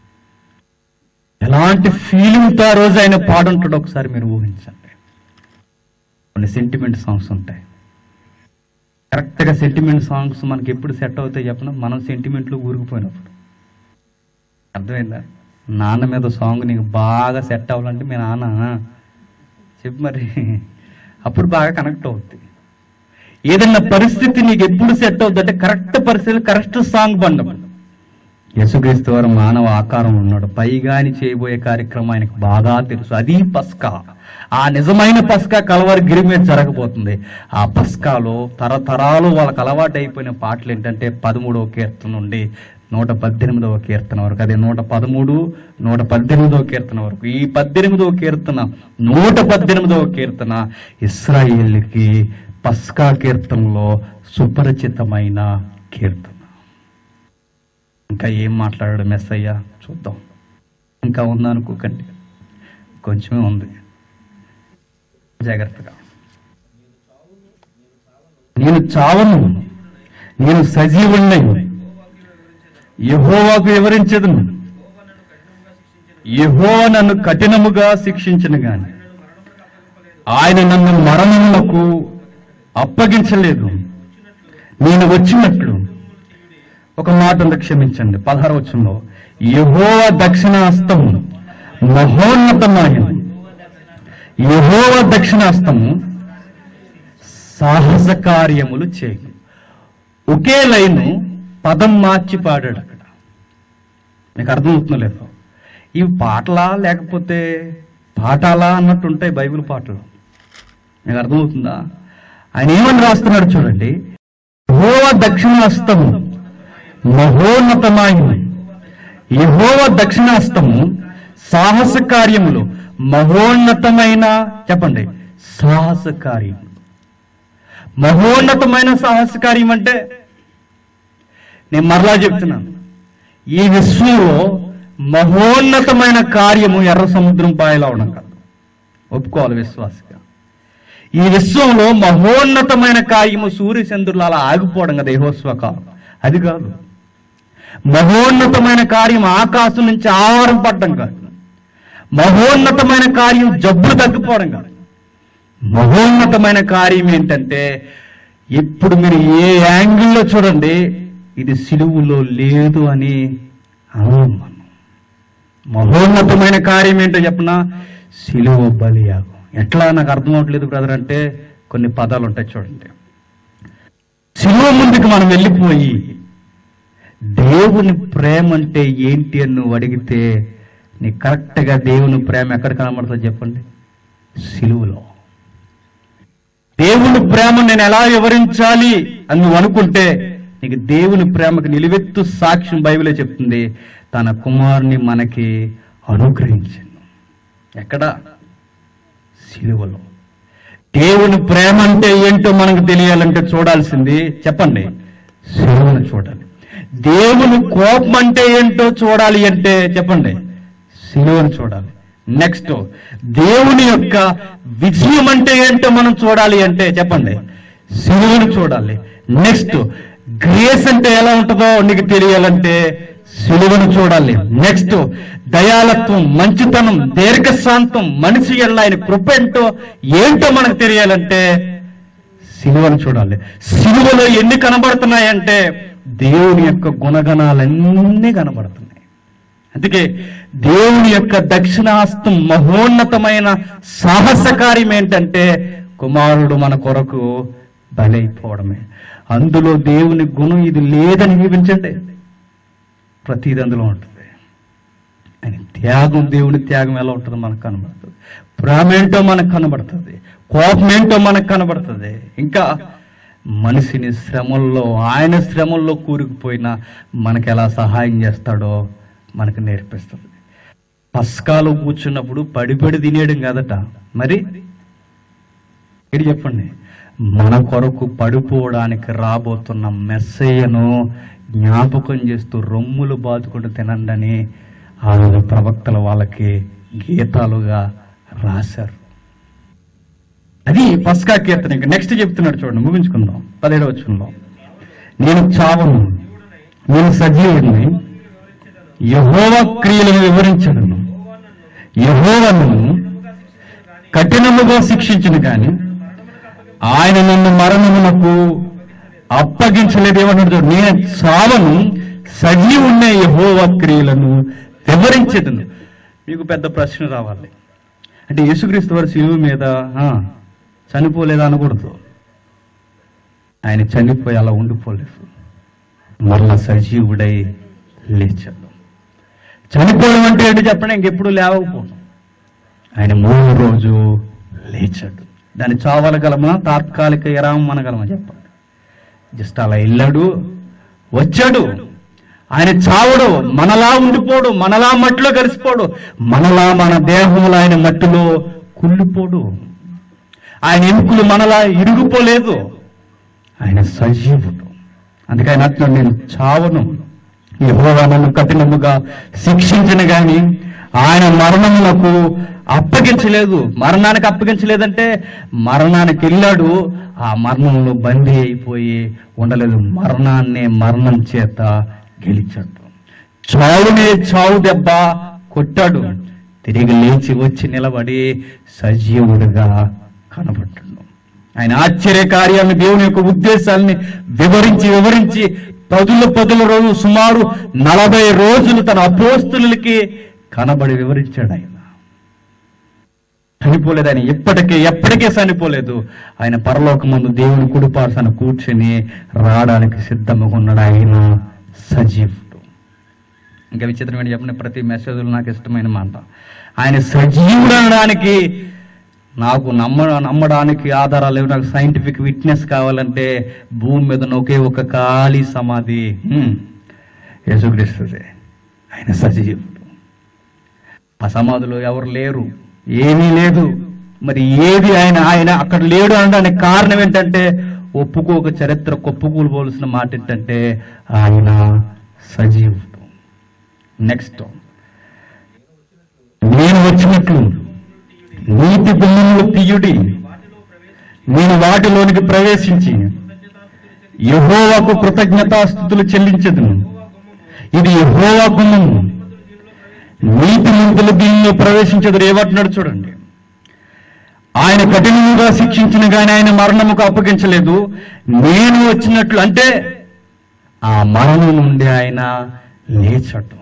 ఎలాంటి ఫీలింగ్తో ఆ రోజు ఆయన పాడుంటాడో ఒకసారి మీరు ఊహించండి కొన్ని సెంటిమెంట్ సాంగ్స్ ఉంటాయి కరెక్ట్గా సెంటిమెంట్ సాంగ్స్ మనకి ఎప్పుడు సెట్ అవుతాయి చెప్పిన మనం సెంటిమెంట్లో ఊరికిపోయినప్పుడు అర్థమైందా నాన్న మీద సాంగ్ నీకు బాగా సెట్ అవ్వాలంటే మీ నాన్న చెప్పు మరి అప్పుడు బాగా కనెక్ట్ అవుద్ది ఏదన్నా పరిస్థితి నీకు ఎప్పుడు సెట్ అవుద్ది అంటే కరెక్ట్ పరిస్థితి కరెక్ట్ సాంగ్ పండప్పుడు యేసుక్రీస్తు వారు మానవ ఆకారం ఉన్నాడు పైగాని చేయబోయే కార్యక్రమం ఆయనకు బాగా తెలుసు అది పస్కా ఆ నిజమైన పస్కా కలవారి గిరి మీద జరగబోతుంది ఆ పస్కాలో తరతరాలు వాళ్ళకి అలవాటు అయిపోయిన పాటలు ఏంటంటే పదమూడవ కీర్తన నుండి నూట పద్దెనిమిదవ కీర్తన వరకు అదే నూట పదమూడు నూట పద్దెనిమిదవ కీర్తన వరకు ఈ పద్దెనిమిదవ కీర్తన నూట పద్దెనిమిదవ కీర్తన ఇస్రాయేల్కి పస్కా కీర్తనలో సుపరిచితమైన కీర్తన ఇంకా ఏం మాట్లాడాడు మెస్ అయ్యా చూద్దాం ఇంకా ఉందనుకోకండి కొంచెమే ఉంది జాగ్రత్తగా నేను చావను నేను సజీవుణ్ణి యహోవాకు వివరించదును యహోవా నన్ను కఠినముగా శిక్షించను గాని ఆయన నన్ను మరణములకు అప్పగించలేదు నేను వచ్చినట్లు ఒక మాట ఉంది క్షమించండి పదహారు వచ్చంలో యహోవ దక్షిణాస్తము మహోన్నతమైనది యహోవ దక్షిణాస్తము సాహస కార్యములు చేయు ఒకే లైను పదం మార్చి పాడాడు అక్కడ మీకు అర్థమవుతుందో లేదో ఇవి పాటలా లేకపోతే పాఠాలా అన్నట్టు ఉంటాయి బైబిల్ పాటలు మీకు అర్థమవుతుందా ఆయన ఏమని రాస్తున్నాడు చూడండి యహోవ దక్షిణాస్తము మహోన్నతమైనది యహోవ దక్షిణాస్తము సాహస కార్యములు మహోన్నతమైన చెప్పండి సాహస కార్యములు మహోన్నతమైన సాహస కార్యం అంటే నేను మరలా చెప్తున్నాను ఈ విశ్వంలో మహోన్నతమైన కార్యము ఎర్ర సముద్రం పాయలో ఉండడం కాదు ఒప్పుకోవాలి విశ్వాసగా ఈ విశ్వంలో మహోన్నతమైన కార్యము సూర్యచంద్రులు అలా ఆగిపోవడం కదా దేహోస్వకాలం అది కాదు మహోన్నతమైన కార్యం ఆకాశం నుంచి ఆహారం పడడం కాదు మహోన్నతమైన కార్యం జబ్బులు తగ్గిపోవడం కాదు మహోన్నతమైన కార్యం ఏంటంటే ఇప్పుడు మీరు ఏ యాంగిల్లో చూడండి ఇది సిలువులో లేదు అని అనలేం మనం మహోన్నతమైన కార్యం ఏంటో చెప్పనా సిలువ బలియాగం ఎట్లా నాకు అర్థం అవట్లేదు బ్రదర్ అంటే కొన్ని పదాలు ఉంటాయి చూడండి సిలువ ముందుకు మనం వెళ్ళిపోయి దేవుని ప్రేమ అంటే ఏంటి అని నువ్వు అడిగితే నీకు కరెక్ట్గా దేవుని ప్రేమ ఎక్కడ కనబడుతుంది చెప్పండి సిలువలో దేవుని ప్రేమ నేను ఎలా వివరించాలి అని నువ్వు అనుకుంటే నీకు దేవుని ప్రేమకు నిలువెత్తు సాక్ష్యం బైబిలే చెప్తుంది తన కుమారుని మనకి అనుగ్రహించింది ఎక్కడ సిలువలో దేవుని ప్రేమ అంటే ఏంటో మనకు తెలియాలంటే చూడాల్సింది చెప్పండి సిలువను చూడాలి దేవుని కోపం అంటే ఏంటో చూడాలి అంటే చెప్పండి సిలువను చూడాలి నెక్స్ట్ దేవుని యొక్క విజయం అంటే ఏంటో మనం చూడాలి అంటే చెప్పండి సిలువను చూడాలి నెక్స్ట్ గ్రేస్ అంటే ఎలా ఉంటుందో నీకు తెలియాలంటే సిలువను చూడాలి నెక్స్ట్ దయాలత్వం మంచితనం దీర్ఘశాంతం మనిషి ఎల్ల ఆయన కృప ఏంటో ఏంటో మనకు తెలియాలంటే సిలువను చూడాలి సిలువలో ఎన్ని కనబడుతున్నాయంటే దేవుని యొక్క గుణగణాలన్నీ కనబడుతున్నాయి అందుకే దేవుని యొక్క దక్షిణాస్తం మహోన్నతమైన సాహస కార్యం ఏంటంటే కుమారుడు మన కొరకు బలైపోవడమే అందులో దేవుని గుణం ఇది లేదని చూపించండి ప్రతిది అందులో ఉంటుంది ఆయన త్యాగం దేవుని త్యాగం ఎలా ఉంటుందో మనకు కనబడుతుంది ప్రేమ ఏంటో మనకు కనబడుతుంది కోపం ఏంటో మనకు కనబడుతుంది ఇంకా మనిషిని శ్రమల్లో ఆయన శ్రమల్లో కూరుకుపోయినా మనకు ఎలా సహాయం చేస్తాడో మనకు నేర్పిస్తుంది పస్కాలు కూర్చున్నప్పుడు పడిపడి తినేయడం కాదట మరి ఇది చెప్పండి మన కొరకు పడిపోవడానికి రాబోతున్న మెస్సయ్యను జ్ఞాపకం చేస్తూ రొమ్ములు బాదుకుంటూ తినండి అని ఆ రోజు ప్రవక్తలు వాళ్ళకి గీతాలుగా రాశారు అది పస్కా కీర్తన ఇంకా నెక్స్ట్ చెప్తున్నాడు చూడండి ముగించుకుందాం పదిహేడు వచ్చంలో నేను చావను నేను సజీవుడిని యహోవ క్రియలను వివరించడను యహోవను కఠినముగా శిక్షించను కానీ ఆయన నన్ను మరణమునకు అప్పగించలేదు ఏమన్నాడు చూడు, నేను చావను సజీవున్న యహోవ క్రియలను వివరించదును మీకు పెద్ద ప్రశ్న రావాలి అంటే యేసుక్రీస్తు వారి శిలువు మీద ఆ, చనిపోలేదా అనకూడదు ఆయన చనిపోయి అలా ఉండిపోలేదు మరలా సజీవుడై లేచాడు చనిపోవడం అంటే ఏంటి చెప్పండి ఇంకెప్పుడు లేవకపోను ఆయన మూడో రోజు లేచాడు దాన్ని చావలగలమా తాత్కాలిక విరామం అనగలమా చెప్పండి జస్ట్ అలా వెళ్ళాడు వచ్చాడు ఆయన చావడు మనలా ఉండిపోడు మనలా మట్టిలో కలిసిపోడు మనలా మన దేహంలో ఆయన మట్టిలో కుళ్ళిపోడు ఆయన ఎముకలు మనలా ఇరుగుపోలేదు ఆయన సజీవుడు అందుకే ఆయన అంటున్నాడు నేను చావను యెహోవా నన్ను కఠినముగా శిక్షించిన గాని ఆయన మరణమునకు అప్పగించలేదు మరణానికి అప్పగించలేదంటే మరణానికి వెళ్ళాడు ఆ మరణంలో బందీ అయిపోయి ఉండలేదు మరణాన్నే మరణం చేత గెలిచాడు చావునే చావు దెబ్బ కొట్టాడు తిరిగి లేచి వచ్చి నిలబడి సజీవుడుగా కనబడ్డాడు ఆయన ఆశ్చర్య కార్యాలను దేవుని యొక్క ఉద్దేశాలని వివరించి వివరించి పదుల పదుల రోజులు సుమారు నలభై రోజులు తన అపోస్తులకి కనబడి వివరించాడు ఆయన చనిపోలేదు ఆయన ఎప్పటికీ ఎప్పటికీ చనిపోలేదు ఆయన పరలోకమందు దేవుని కుడిపార్సన కూర్చొని రావడానికి సిద్ధంగా ఉన్నాడు ఆయన సజీవుడు ఇంకా విచిత్రమైన చెప్పిన ప్రతి మెసేజ్లో నాకు ఇష్టమైన మాట ఆయన సజీవుడు అనడానికి నాకు నమ్మ నమ్మడానికి ఆధారాలు లేవు నాకు సైంటిఫిక్ విట్నెస్ కావాలంటే భూమి మీద ఉన్న ఒకే ఒక ఖాళీ సమాధి హ్మ్, యేసుక్రీస్తుదే ఆయన సజీవుడు ఆ సమాధిలో ఎవరు లేరు ఏమీ లేదు మరి ఏది ఆయన ఆయన అక్కడ లేడు అనడానికి కారణం ఏంటంటే ఒప్పుకోక చరిత్ర కొప్పుకూలిపోవలసిన మాట ఏంటంటే ఆయన సజీవుడు నెక్స్ట్ నేను వచ్చినట్లు నీటి గుమ్మములు తీయుడి నేను వాటిలోనికి ప్రవేశించి యహోవాకు కృతజ్ఞతాస్థుతులు చెల్లించదును ఇది యహోవా గుమ్మము నీతి మంతులు దీనిలో ప్రవేశించదురు ఏమంటున్నాడు చూడండి ఆయన కఠినముగా శిక్షించిన గాని ఆయన మరణముకు అప్పగించలేదు నేను వచ్చినట్లు అంటే ఆ మరణం నుండి ఆయన లేచటం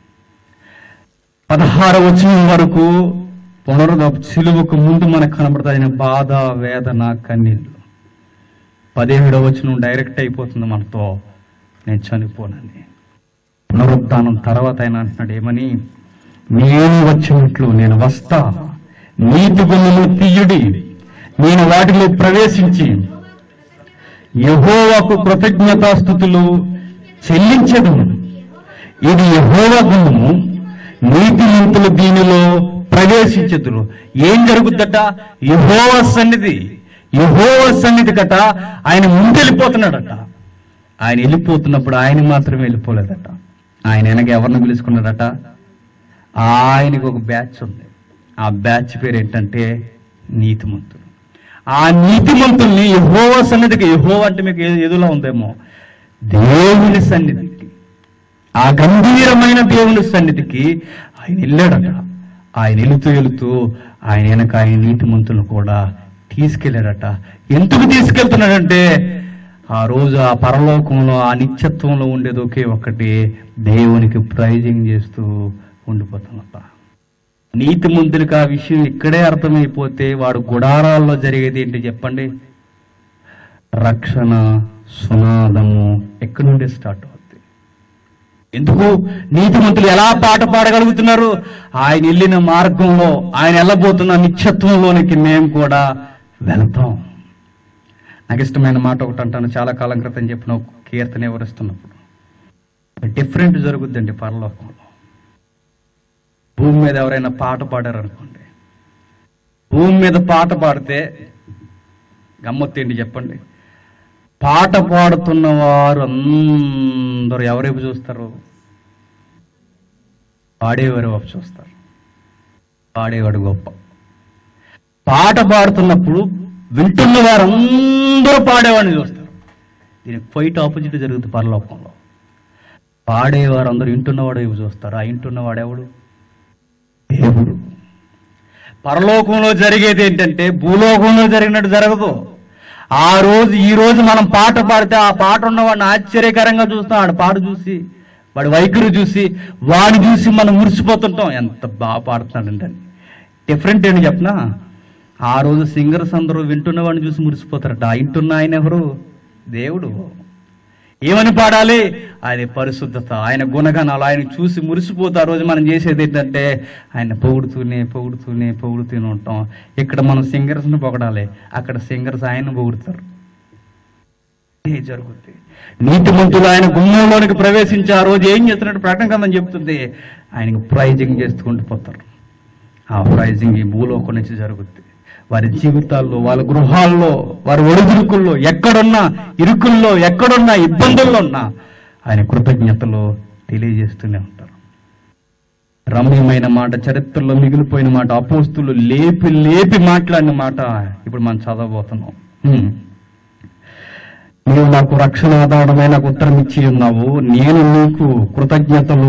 పదహార వచనం వరకు పునరుద సిలువకు ముందు మనకు కనబడుతుంది ఆయన బాధ వేదన కన్నీళ్ళు పదిహేడవ వచనం డైరెక్ట్ అయిపోతుంది మనతో నేను చనిపోనని పునరుద్ధానం తర్వాత ఆయన అంటున్నాడు ఏమని నేను వచ్చినట్లు నేను వస్తా నీటి గుమ్మములు తీయుడి నేను వాటిలో ప్రవేశించి యహోవాకు కృతజ్ఞతాస్థుతులు చెల్లించదు ఇది యహోవా గుమ్మము నీతిమంతులు దీనిలో ప్రవేశించదురు ఏం జరుగుద్దట యహోవ సన్నిధి యహోవ సన్నిధి కట ఆయన ముందెళ్ళిపోతున్నాడట ఆయన వెళ్ళిపోతున్నప్పుడు ఆయన మాత్రమే వెళ్ళిపోలేదట ఆయన వెనక ఎవరిని పిలుచుకున్నాడట ఆయనకు ఒక బ్యాచ్ ఉంది ఆ బ్యాచ్ పేరు ఏంటంటే నీతిమంతులు ఆ నీతిమంతుల్ని యహోవ సన్నిధికి యహోవ అంటే మీకు ఏ- ఎదులో ఉందేమో దేవుని సన్నిధికి ఆ గంభీరమైన దేవుని సన్నిధికి ఆయన వెళ్ళాడట ఆయన వెళుతూ వెళుతూ ఆయన వెనక ఆయన నీతిమంతులను కూడా తీసుకెళ్ళాడట ఎందుకు తీసుకెళ్తున్నాడంటే ఆ రోజు ఆ పరలోకంలో ఆ నిత్యత్వంలో ఉండేది ఒకే ఒక్కటి దేవునికి ప్రైజింగ్ చేస్తూ ఉండిపోతున్నట నీతి మంతులకు ఆ విషయం ఇక్కడే అర్థమైపోతే వాడు గుడారాల్లో జరిగేది ఏంటి చెప్పండి రక్షణ సునాదము ఎక్కడి నుండి స్టార్ట్ అవుతుంది ఎందుకు నీతిమంతులు ఎలా పాట పాడగలుగుతున్నారు ఆయన వెళ్ళిన మార్గంలో ఆయన వెళ్ళబోతున్న నిత్యత్వంలోనికి మేము కూడా వెళ్తాం నాకు ఇష్టమైన మాట ఒకటి అంటాను చాలా కాలం క్రితం చెప్పిన ఒక కీర్తన వివరిస్తున్నప్పుడు డిఫరెంట్ జరుగుద్దండి పరలోకంలో భూమి మీద ఎవరైనా పాట పాడారు అనుకోండి భూమి మీద పాట పాడితే గమ్మత్తు ఏంటి చెప్పండి పాట పాడుతున్న వారు అందరూ ఎవరైపు చూస్తారు పాడేవారు వైపు చూస్తారు పాడేవాడు గొప్ప పాట పాడుతున్నప్పుడు వింటున్న వారు అందరూ పాడేవాడిని చూస్తారు దీనికి ఫైట్ ఆపోజిట్ జరుగుతుంది పరలోకంలో పాడేవారు అందరూ వింటున్నవాడు వైపు చూస్తారు ఆ వింటున్నవాడు ఎవడు దేవుడు పరలోకంలో జరిగేది ఏంటంటే భూలోకంలో జరిగినట్టు జరగదు ఆ రోజు ఈ రోజు మనం పాట పాడితే ఆ పాట ఉన్నవాడిని ఆశ్చర్యకరంగా చూస్తాం ఆడ పాట చూసి వాడి వైఖరి చూసి వాడిని చూసి మనం మురిసిపోతుంటాం ఎంత బాగా పాడుతున్నాడంటే డిఫరెంట్ ఏంటి చెప్పనా ఆ రోజు సింగర్స్ అందరూ వింటున్న వాడిని చూసి మురిసిపోతారట ఆ వింటున్న ఆయన ఎవరు దేవుడు ఏమని పాడాలి ఆయన పరిశుద్ధత ఆయన గుణగణాలు ఆయన చూసి మురిసిపోతే ఆ రోజు మనం చేసేది ఏంటంటే ఆయన పొగుడుతూనే పొగుడుతూనే పొగుడుతూనే ఉంటాం ఇక్కడ మనం సింగర్స్ని పొగడాలి అక్కడ సింగర్స్ ఆయన పొగుడుతారు ఇదే జరుగుద్ది నీతిమంతులు ఆయన గుమ్మంలోనికి ప్రవేశించి ఆ రోజు ఏం చేస్తున్నట్టు ప్రకటన కందని చెప్తుంది ఆయనకు ప్రైజింగ్ చేసుకుంటూ పోతారు ఆ ప్రైజింగ్ ఈ భూలోకం నుంచి జరుగుద్ది వారి జీవితాల్లో వాళ్ళ గృహాల్లో వారి ఒడిదుడుకుల్లో ఎక్కడున్నా ఇరుకుల్లో ఎక్కడున్నా ఇబ్బందుల్లో ఉన్నా ఆయన కృతజ్ఞతలు తెలియజేస్తూనే ఉంటారు రమ్యమైన మాట చరిత్రలో మిగిలిపోయిన మాట అపోస్తులు లేపి లేపి మాట్లాడిన మాట ఇప్పుడు మనం చదవబోతున్నాం హ్మ్. నీవు నాకు రక్షణ ఆధారమై నాకు ఉత్తరం ఇచ్చి ఉన్నావు నేను నీకు కృతజ్ఞతలు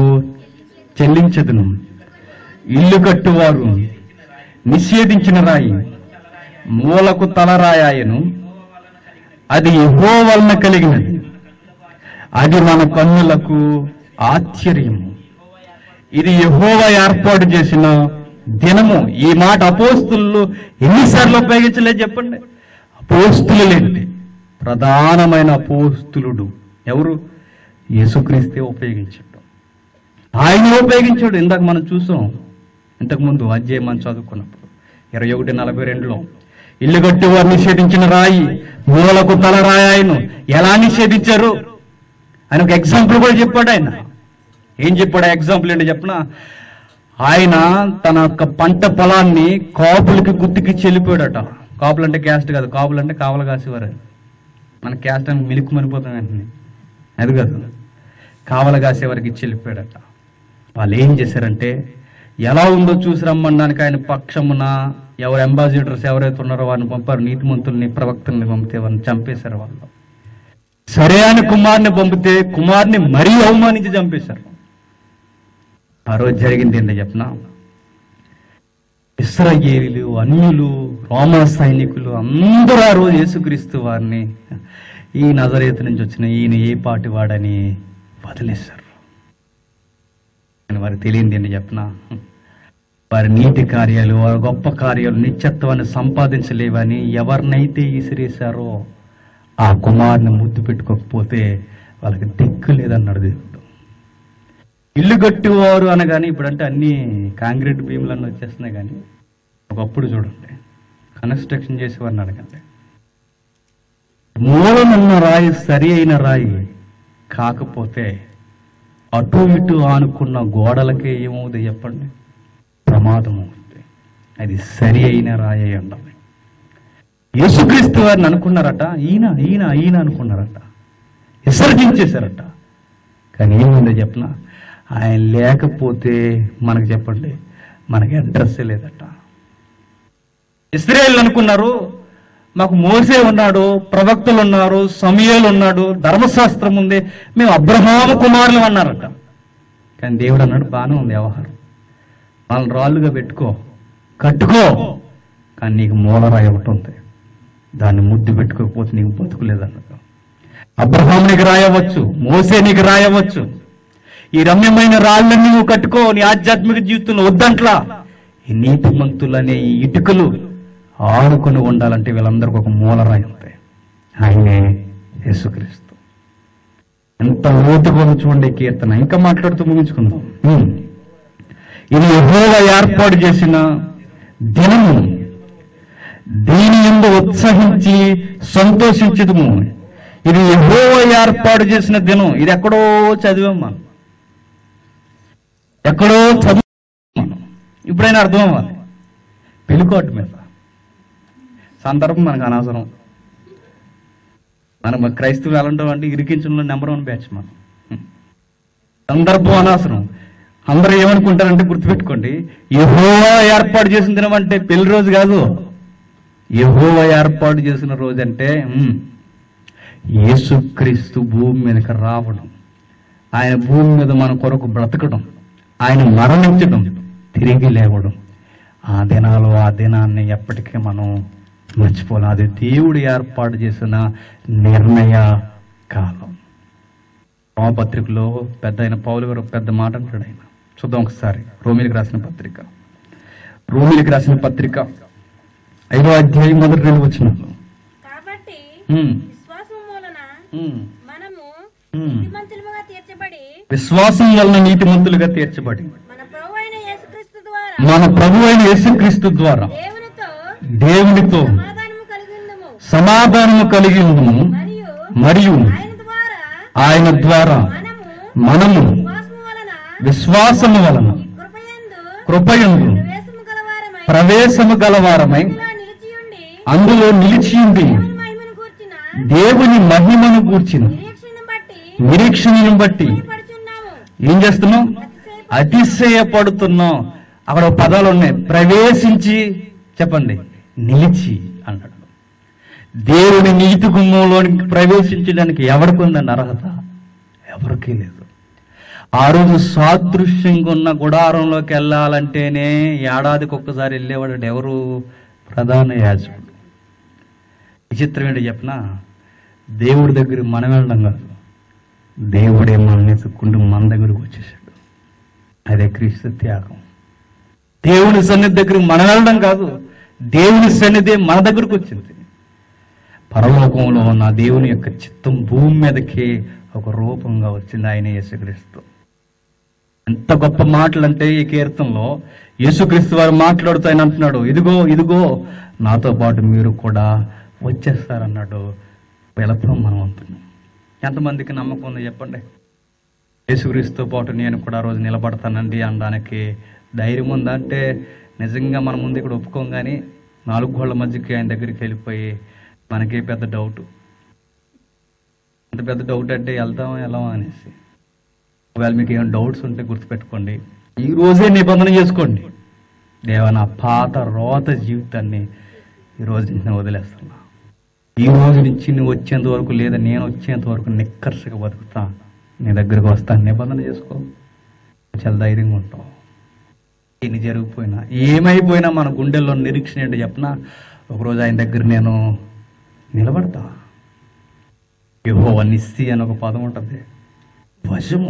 చెల్లించదును ఇల్లు కట్టువారు నిషేధించిన రాయి మూలకు తలరాయాయను అది యహో వలన కలిగినది అది మన కన్నులకు ఆశ్చర్యము ఇది యహోవ ఏర్పాటు చేసిన దినము ఈ మాట అపోస్తులు ఎన్నిసార్లు ఉపయోగించలేదు చెప్పండి అపోస్తులేంటి ప్రధానమైన అపోస్తులుడు ఎవరు యేసుక్రీస్తే ఉపయోగించాడు ఆయన ఉపయోగించాడు ఇందాక మనం చూసాం ఇంతకుముందు అధ్యాయం మనం చదువుకున్నప్పుడు ఇరవై ఒకటి నలభై రెండులో ఇల్లు కట్టి వారు నిషేధించిన రాయి మూలకు తల రాయి ఆయన ఎలా నిషేధించారు ఆయన ఒక ఎగ్జాంపుల్ కూడా చెప్పాడు ఆయన ఏం చెప్పాడు ఎగ్జాంపుల్ ఏంటి చెప్పనా ఆయన తన యొక్క పంట పొలాన్ని కాపులకి గుర్తుకి చెల్లిపోయాడట కాపులు అంటే క్యాస్ట్ కాదు కాపులు అంటే కావలు కాసేవారు మన క్యాస్ట్ అని మిలుకు మనిపోతాం వెంటనే అది కాదు కావల కాసేవారికి ఇచ్చి వెళ్ళిపోయాడట వాళ్ళు ఏం చేశారంటే ఎలా ఉందో చూసి రమ్మనడానికి ఆయన పక్షమున ఎవరు అంబాసిడర్స్ ఎవరైతే ఉన్నారో వారిని పంపారు నీతిమంతుల్ని ప్రవక్తల్ని పంపితే వారిని చంపేశారు వాళ్ళు సరే అని కుమార్ని పంపితే కుమార్ని మరీ అవమానించి చంపేశారు ఆ రోజు జరిగింది ఏంటో చెప్పనా ఇస్రాయేలీలు అన్యులు రోమా సైనికులు అందరూ ఆ రోజు యేసుక్రీస్తు వారిని ఈ నజరేతు నుంచి వచ్చిన ఈయన ఏ పాటి వాడని వదిలేశారు అని వారికి తెలియంది ఏంటి చెప్పనా వారి నీతి కార్యాలు వారి గొప్ప కార్యాలు నిత్యత్వాన్ని సంపాదించలేవని ఎవరినైతే ఈసిరేశారో ఆ కుమారుని ముద్దు పెట్టుకోకపోతే వాళ్ళకి దిక్కు లేదన్నాడు దేవుడు ఇల్లు కట్టువారు అనగానే ఇప్పుడంటే అన్ని కాంక్రీట్ భీములన్నీ వచ్చేస్తున్నాయి కానీ ఒకప్పుడు చూడండి కన్స్ట్రక్షన్ చేసేవారిని అడగండి మూలనున్న రాయి సరి అయిన రాయి కాకపోతే అటు ఇటు ఆనుకున్న గోడలకే ఏమవుతుంది చెప్పండి ప్రమాదం అవుతుంది అది సరి అయిన రాయి అయి ఉండాలి యేసుక్రీస్తు వారిని అనుకున్నారట ఈయన ఈయన ఈయన అనుకున్నారట విసర్జించేశారట కానీ ఏముందో చెప్పనా ఆయన లేకపోతే మనకు చెప్పండి మనకి అడ్రస్ లేదట ఇస్రాయేల్ అనుకున్నారు మాకు మోసే ఉన్నాడు ప్రవక్తలు ఉన్నారు సమయాలు ఉన్నాడు ధర్మశాస్త్రం ఉంది మేము అబ్రహాము కుమారులు అన్నారట కానీ దేవుడు అన్నాడు బాగానే ఉంది వ్యవహారం వాళ్ళని రాళ్ళుగా పెట్టుకో కట్టుకో కానీ నీకు మూలరాయి ఒకటి ఉంది దాన్ని ముద్దు పెట్టుకోకపోతే నీకు బతుకులేదన్నాడు అబ్రహాం నీకు రాయవచ్చు మోసే నీకు రాయవచ్చు ఈ రమ్యమైన రాళ్ళని నువ్వు కట్టుకో నీ ఆధ్యాత్మిక జీవితంలో వద్దంట్లా ఈ నీతి మంతులనే ఈ ఇటుకలు ఆడుకొని ఉండాలంటే వీళ్ళందరికీ ఒక మూలరాయి ఉంది ఆయనే యేసుక్రీస్తు ఎంత లోతుగా ఉందో చూడండి ఈ కీర్తన ఇంకా మాట్లాడుతూ ముగించుకుందాం ఉమ్. ఇది యెహోవా ఏర్పాటు చేసిన దినము దీని ఎందు ఉత్సహించి సంతోషించదుము ఇది యెహోవా ఏర్పాటు చేసిన దినం ఇది ఎక్కడో చదివాం మనం ఎక్కడో చదువు మనం ఇప్పుడైనా అర్థం అవ్వాలి పెళ్ళికోట మీద సందర్భం మనకు అనవసరం మనం క్రైస్తవులు ఎలా ఉంటాం అంటే ఇరికించడంలో నెంబర్ వన్ బ్యాచ్ మనం సందర్భం అనవసరం అందరూ ఏమనుకుంటారంటే గుర్తుపెట్టుకోండి యెహోవా ఏర్పాటు చేసిన దినం అంటే పెళ్లి రోజు కాదు యెహోవా ఏర్పాటు చేసిన రోజు అంటే ఉమ్, యేసుక్రీస్తు భూమి మీదకి రావడం ఆయన భూమి మీద మన కొరకు బ్రతకడం ఆయన మరణించడం తిరిగి లేవడం ఆ దినాలు ఆ దినాన్ని ఎప్పటికీ మనం మర్చిపోలేం అది దేవుడు ఏర్పాటు చేసిన నిర్ణయ కాలం రోమపత్రికలో పెద్ద అయిన పౌలు గారు ఒక పెద్ద మాట అంటాడు ఆయన చూద్దాం ఒకసారి రోమిలికి రాసిన పత్రిక రోమిలికి రాసిన పత్రిక ఐదో అధ్యాయం మొదటి రెండు వచ్చిన కాబట్టి ఉమ్, విశ్వాసం మూలన ఉమ్, మనము ఉమ్. నీతిమంతులుగా తీర్చబడి విశ్వాసం వలన నీతిమంతులుగా తీర్చబడి మన ప్రభు అయిన యేసుక్రీస్తు ద్వారా మన ప్రభు అయిన యేసుక్రీస్తు ద్వారా దేవునితో దేవునితో సమాధానము కలిగి ఉందుము సమాధానము కలిగి ఉందుము మరియు మరియు ఆయన ద్వారా ఆయన ద్వారా మనము మనము విశ్వాసము వలన విశ్వాసము వలన కృపయందు కృపయందు ప్రవేశము గలవారమై ప్రవేశము గలవారమై ఇలా నిలిచి ఉండి అందులో నిలిచియుండి దేవుని మహిమను కూర్చిన దేవుని మహిమను గూర్చిన నిరీక్షను బట్టి నిరీక్షణను బట్టి పడుచున్నాము ఏం చేస్తున్నాం అతిశయపడుతున్నాం అక్కడ ఒక పదాలు ఉన్నాయి ప్రవేశించి చెప్పండి నిలిచి అన్నాడు దేవుని నీతి గుమ్మంలోనికి ప్రవేశించడానికి ఎవరికి ఉందండి అర్హత ఎవరికీ లేదు ఆ రోజు సాదృశ్యంగా ఉన్న గుడారంలోకి వెళ్ళాలంటేనే ఏడాదికి ఒక్కసారి వెళ్ళేవాడు ఎవరు ప్రధాన యాజకుడు విచిత్రం ఏంటో చెప్పనా దేవుడి దగ్గర మనం వెళ్ళడం కాదు దేవుడే మనల్ని ఎత్తుక్కుంటూ మన దగ్గరకు వచ్చేసాడు అదే క్రీస్తు త్యాగం దేవుని సన్నిధి దగ్గరికి మనం వెళ్ళడం కాదు దేవుని సన్నిధి మన దగ్గరకు వచ్చింది పరలోకంలో ఉన్న దేవుని యొక్క చిత్తం భూమి మీదకి ఒక రూపంగా వచ్చింది ఆయన యేసుక్రీస్తు ఎంత గొప్ప మాటలు అంటే ఈ కీర్తనలో యేసుక్రీస్తు వారు మాట్లాడుతూ ఆయన అంటున్నాడు ఇదిగో ఇదిగో నాతో పాటు మీరు కూడా వచ్చేస్తారన్నాడు వెళతాం మనం అంటున్నాం ఎంతమందికి నమ్మకం ఉంది చెప్పండి యేసుక్రీస్తుతో పాటు నేను కూడా ఆ రోజు నిలబడతానండి అనడానికి ధైర్యం ఉందా అంటే నిజంగా మన ముందు ఇక్కడ ఒప్పుకోం కానీ నాలుగు గోళ్ల మధ్యకి ఆయన దగ్గరికి వెళ్ళిపోయి మనకే పెద్ద డౌట్ అంత పెద్ద డౌట్ అంటే వెళ్తామా వెళ్ళమా అనేసి ఒకవేళ మీకు ఏమైనా డౌట్స్ ఉంటే గుర్తుపెట్టుకోండి ఈ రోజే నిబంధన చేసుకోండి దేవా నా పాత రోత జీవితాన్ని ఈ రోజు నేను వదిలేస్తున్నా ఈ రోజు నుంచి నువ్వు వచ్చేంత వరకు లేదా నేను వచ్చేంత వరకు నిక్కర్సగా బతుకుతా నీ దగ్గరకు వస్తాను నిబంధన చేసుకో చాలా ధైర్యంగా ఉంటావు ఎన్ని జరిగిపోయినా ఏమైపోయినా మన గుండెల్లో నిరీక్షణ ఏంటో చెప్పనా ఒకరోజు ఆయన దగ్గర నేను నిలబడతా యహో నిస్సి అని ఒక పదం ఉంటుంది వశము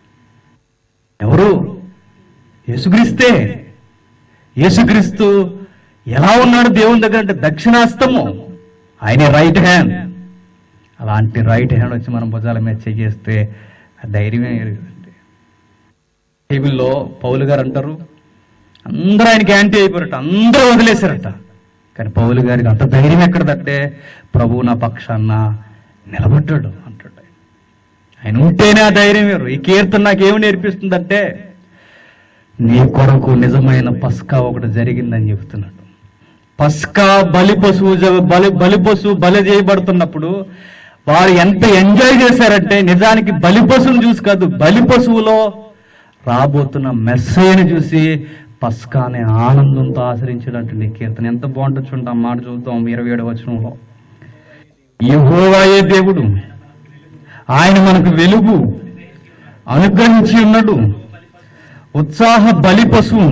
ఎవరు యేసుక్రీస్తే యేసుక్రీస్తు ఎలా ఉన్నాడు దేవుని దగ్గర అంటే దక్షిణాస్తము ఆయన రైట్ హ్యాండ్ అలాంటి రైట్ హ్యాండ్ వచ్చి మనం భుజాల మీద చేస్తే ఆ ధైర్యమే ఎరుగుతుంది టేబుల్లో పౌలు గారు అంటారు అందరూ ఆయనకి యాంటీ అయిపోయారట అందరూ వదిలేశారట కానీ పౌలు గారికి అంత ధైర్యం ఎక్కడదంటే ప్రభువు నా పక్షాన్న నిలబడ్డాడు అంటాడు ఆయన. ఆయన ఉంటేనే ఆ ధైర్యం వేరు ఈ కీర్తన నాకేమి నేర్పిస్తుందంటే నీ కొరకు నిజమైన పస్కా ఒకటి జరిగిందని చెబుతున్నాడు పస్కా బలి పశువు జ- బలి బలి పశువు బలి చేయబడుతున్నప్పుడు వారు ఎంత ఎంజాయ్ చేశారంటే నిజానికి బలి పశువును చూసి కాదు బలి పశువులో రాబోతున్న మెస్సయ్యని చూసి పస్కానే ఆనందంతో ఆచరించాడంటే నీ కీర్తన ఎంత బాగుంటుంది చూడండి ఆ మాట చూద్దాం ఇరవై ఏడు వచనంలో యెహోవాయే దేవుడు ఆయన మనకు వెలుగు అనుగ్రహించి ఉన్నాడు ఉత్సాహ బలి పశువు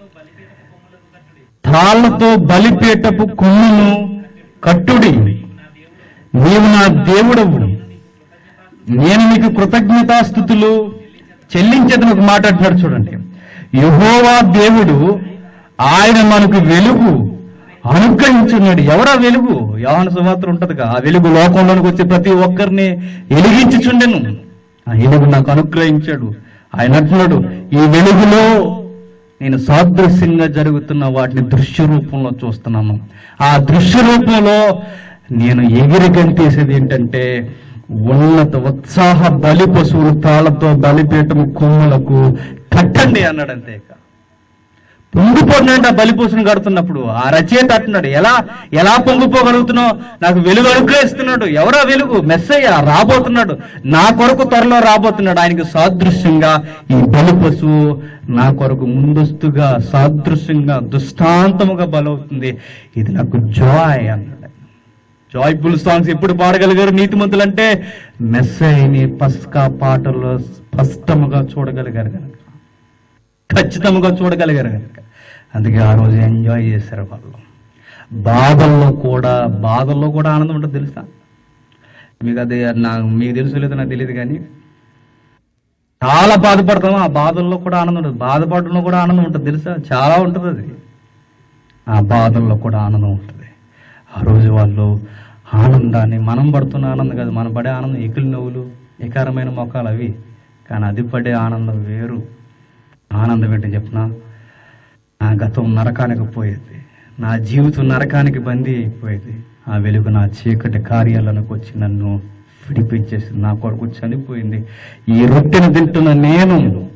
తాళ్లతో బలిపీటపు కొమ్మును కట్టుడి నీవు నా దేవుడవు నేను నీకు కృతజ్ఞతాస్థుతులు చెల్లించేదని ఒక మాట అంటున్నాడు చూడండి యహోవా దేవుడు ఆయన మనకు వెలుగు అనుగ్రహించున్నాడు ఎవరా వెలుగు యోహాను సుమాత్రం ఉంటదిగా ఆ వెలుగు లోకంలోనికి వచ్చే ప్రతి ఒక్కరిని వెలిగించుచుండెను ఆ వెలుగు నాకు అనుగ్రహించాడు ఆయన అంటున్నాడు ఈ వెలుగులో నేను సాదృశ్యంగా జరుగుతున్న వాటిని దృశ్య రూపంలో చూస్తున్నాను ఆ దృశ్య రూపంలో నేను ఎగిరి గంతేసేది ఏంటంటే ఉన్నత ఉత్సాహ బలి పశువులు తాళతో బలిపీఠము కొమ్ములకు కట్టండి అన్నాడు అంతే ఇక పొంగిపోతున్నాడు ఆ బలిపూసను కడుతున్నప్పుడు ఆ రచయిత అంటున్నాడు ఎలా ఎలా పొంగిపోగలుగుతున్నావు నాకు వెలుగు అనుగ్రహిస్తున్నాడు ఎవరా వెలుగు మెస్సయ్య రాబోతున్నాడు నా కొరకు త్వరలో రాబోతున్నాడు ఆయనకి సాదృశ్యంగా ఈ బలి పశువు నా కొరకు ముందస్తుగా సాదృశ్యంగా దుష్టాంతముగా బలవుతుంది ఇది నాకు జాయ్ అన్నాడు జాయ్ఫుల్ సాంగ్స్ ఎప్పుడు పాడగలిగారు నీతిమంతులు అంటే మెస్సైని పస్కా పాటల్లో స్పష్టముగా చూడగలిగారు కనుక ఖచ్చితంగా చూడగలిగారు కనుక అందుకే ఆ రోజు ఎంజాయ్ చేశారు వాళ్ళు బాధల్లో కూడా బాధల్లో కూడా ఆనందం ఉంటుంది తెలుసా మీకు అది నాకు మీకు తెలుసు లేదో నాకు తెలియదు కానీ చాలా బాధపడతాం ఆ బాధల్లో కూడా ఆనందం ఉంటుంది బాధపడడంలో కూడా ఆనందం ఉంటుంది తెలుసా చాలా ఉంటుంది అది ఆ బాధల్లో కూడా ఆనందం ఉంటుంది ఆ రోజు వాళ్ళు ఆనందాన్ని మనం పడుతున్న ఆనందం కాదు మనం పడే ఆనందం ఎకిలి నవ్వులు వికారమైన మొక్కలు అవి కానీ అది పడే ఆనందం వేరు ఆనందం ఏంటో చెప్పిన నా గతం నరకానికి పోయేది నా జీవితం నరకానికి బందీ అయిపోయేది ఆ వెలుగు నా చీకటి కార్యాలకు వచ్చి నన్ను విడిపించేసి నా కొరకు చనిపోయింది ఈ రొట్టెను తింటున్న నేను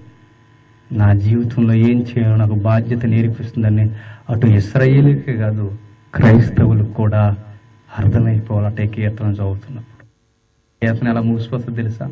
నా జీవితంలో ఏం చేయాలో నాకు బాధ్యత నేర్పిస్తుందని అటు ఇస్రాయేలీకే కాదు క్రైస్తవులకు కూడా అర్థమైపోవాలంటే కీర్తన చదువుతున్నప్పుడు కీర్తన ఎలా ముగిసిపోతుంది తెలుసా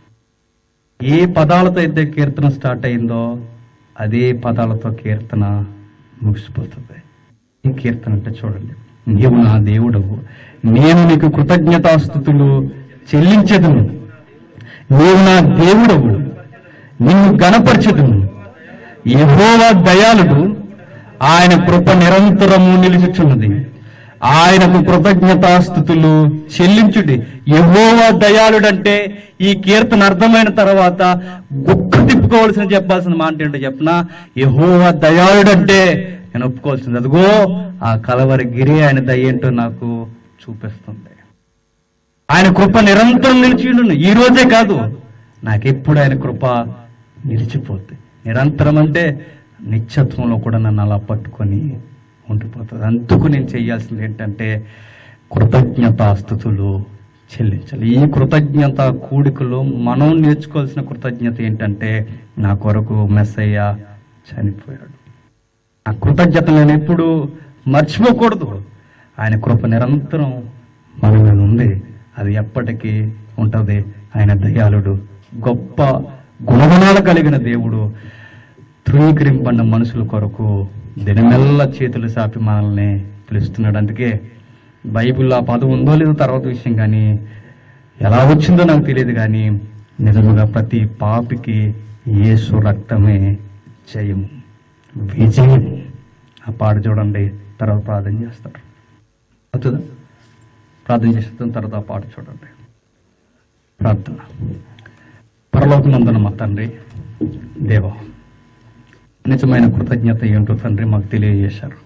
ఏ పదాలతో అయితే కీర్తన స్టార్ట్ అయిందో అదే పదాలతో కీర్తన ముగిసిపోతుంది ఈ కీర్తన అంటే చూడండి నీవు నా దేవుడవు నేను నీకు కృతజ్ఞతాస్థుతులు చెల్లించదును నీవు నా దేవుడవు నిన్ను గణపరచదును యెహోవా దయాళుడు ఆయన కృప నిరంతరము నిలుచుచున్నది ఆయనకు కృతజ్ఞతాస్థుతులు చెల్లించుడి యెహోవా దయాళుడంటే ఈ కీర్తన అర్థమైన తర్వాత గుక్క తిప్పుకోవాల్సిన చెప్పాల్సిన మాట ఏంటో చెప్పిన యెహోవా దయాళుడంటే నేను ఒప్పుకోవాల్సింది అదిగో ఆ కలవరి గిరి ఆయన దయ ఏంటో నాకు చూపిస్తుంది ఆయన కృప నిరంతరం నిలిచి ఉండును. ఈ రోజే కాదు నాకెప్పుడు ఆయన కృప నిలిచిపోద్ది నిరంతరం అంటే నిత్యత్వంలో కూడా నన్ను అలా పట్టుకొని ఉండిపోతుంది అందుకు నేను చేయాల్సింది ఏంటంటే కృతజ్ఞతాస్థుతులు చెల్లించాలి ఈ కృతజ్ఞత కూడికలో మనం నేర్చుకోవాల్సిన కృతజ్ఞత ఏంటంటే నా కొరకు మెస్సయ్య చనిపోయాడు ఆ కృతజ్ఞత నేను ఎప్పుడు మర్చిపోకూడదు ఆయన కృప నిరంతరం మన మీద ఉంది అది ఎప్పటికీ ఉంటది ఆయన దయాళుడు గొప్ప గుణగుణాలు కలిగిన దేవుడు ధృవీకరింపన్న మనుషుల కొరకు దినమెల్ల చేతులు సాపి మనల్ని పిలుస్తున్నాడు అందుకే బైబిల్లో ఆ పదం ఉందో లేదో తర్వాత విషయం కానీ ఎలా వచ్చిందో నాకు తెలియదు కానీ నిజముగా ప్రతి పాపికి యేసు రక్తమే జయము విజయం ఆ పాట చూడండి తర్వాత ప్రార్థన చేస్తారు అవుతుందా ప్రార్థన చేసిన తర్వాత ఆ పాట చూడండి ప్రార్థన పరలోకమందున మా తండ్రి దేవ నిజమైన కృతజ్ఞత ఏంటో తండ్రి మాకు తెలియజేశారు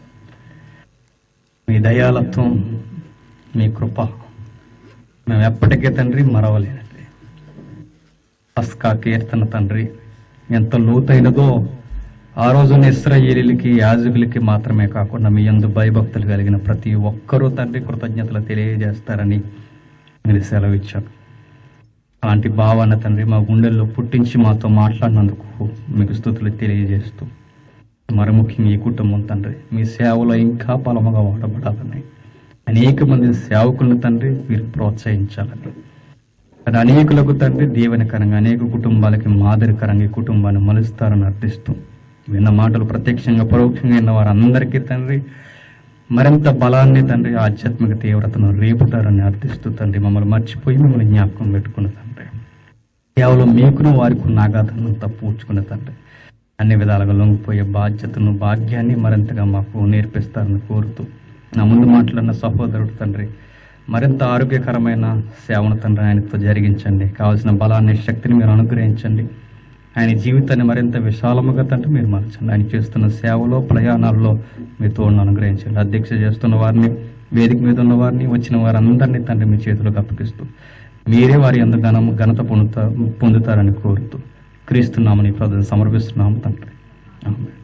మీ దయాలత్వం మీ కృప మేము ఎప్పటికీ తండ్రి మరవలేనండి పస్కా కీర్తన తండ్రి ఎంత లోతైనదో ఆ రోజున ఇస్రాయేలీలకి యాజకులకి మాత్రమే కాకుండా మీ యందు భయభక్తులు కలిగిన ప్రతి ఒక్కరూ తండ్రి కృతజ్ఞతలు తెలియజేస్తారని మీరు సెలవు ఇచ్చారు అలాంటి భావాన్ని తండ్రి మా గుండెల్లో పుట్టించి మాతో మాట్లాడినందుకు మీకు స్థుతులు తెలియజేస్తూ మరి ముఖ్యంగా ఈ కుటుంబం తండ్రి మీ సేవలో ఇంకా బలముగా వాడబడాలని అనేక మంది సేవకులను తండ్రి మీరు ప్రోత్సహించాలని అది అనేకులకు తండ్రి దీవెనకరంగా అనేక కుటుంబాలకి మాదిరికరంగా ఈ కుటుంబాన్ని మలుస్తారని అర్థిస్తూ విన్న మాటలు ప్రత్యక్షంగా పరోక్షంగా విన్న వారందరికీ తండ్రి మరింత బలాన్ని తండ్రి ఆధ్యాత్మిక తీవ్రతను రేపుతారని అర్థిస్తూ తండ్రి మమ్మల్ని మర్చిపోయి మిమ్మల్ని జ్ఞాపకం పెట్టుకున్న తండ్రి కేవలం మీకును వారికి ఉన్న ఆఘాతాన్ని తప్పుకున్న తండ్రి అన్ని విధాలుగా లొంగిపోయే బాధ్యతను భాగ్యాన్ని మరింతగా మాకు నేర్పిస్తారని కోరుతూ నా ముందు మాట్లాడిన సహోదరుడు తండ్రి మరింత ఆరోగ్యకరమైన సేవను తండ్రి ఆయనతో జరిగించండి కావాల్సిన బలాన్ని శక్తిని మీరు అనుగ్రహించండి ఆయన జీవితాన్ని మరింత విశాలముగా తండ్రి మీరు మార్చండి ఆయన చేస్తున్న సేవలో ప్రయాణాల్లో మీ తోడును అనుగ్రహించండి అధ్యక్ష చేస్తున్న వారిని వేదిక మీద ఉన్న వారిని వచ్చిన వారందరినీ తండ్రి మీ చేతులకు అప్పగిస్తూ మీరే వారి అందు ఘనము ఘనత పొందుతా పొందుతారని కోరుతూ క్రీస్తున్నామని ప్రార్థన సమర్పిస్తున్నాము తండ్రి ఆమేన్.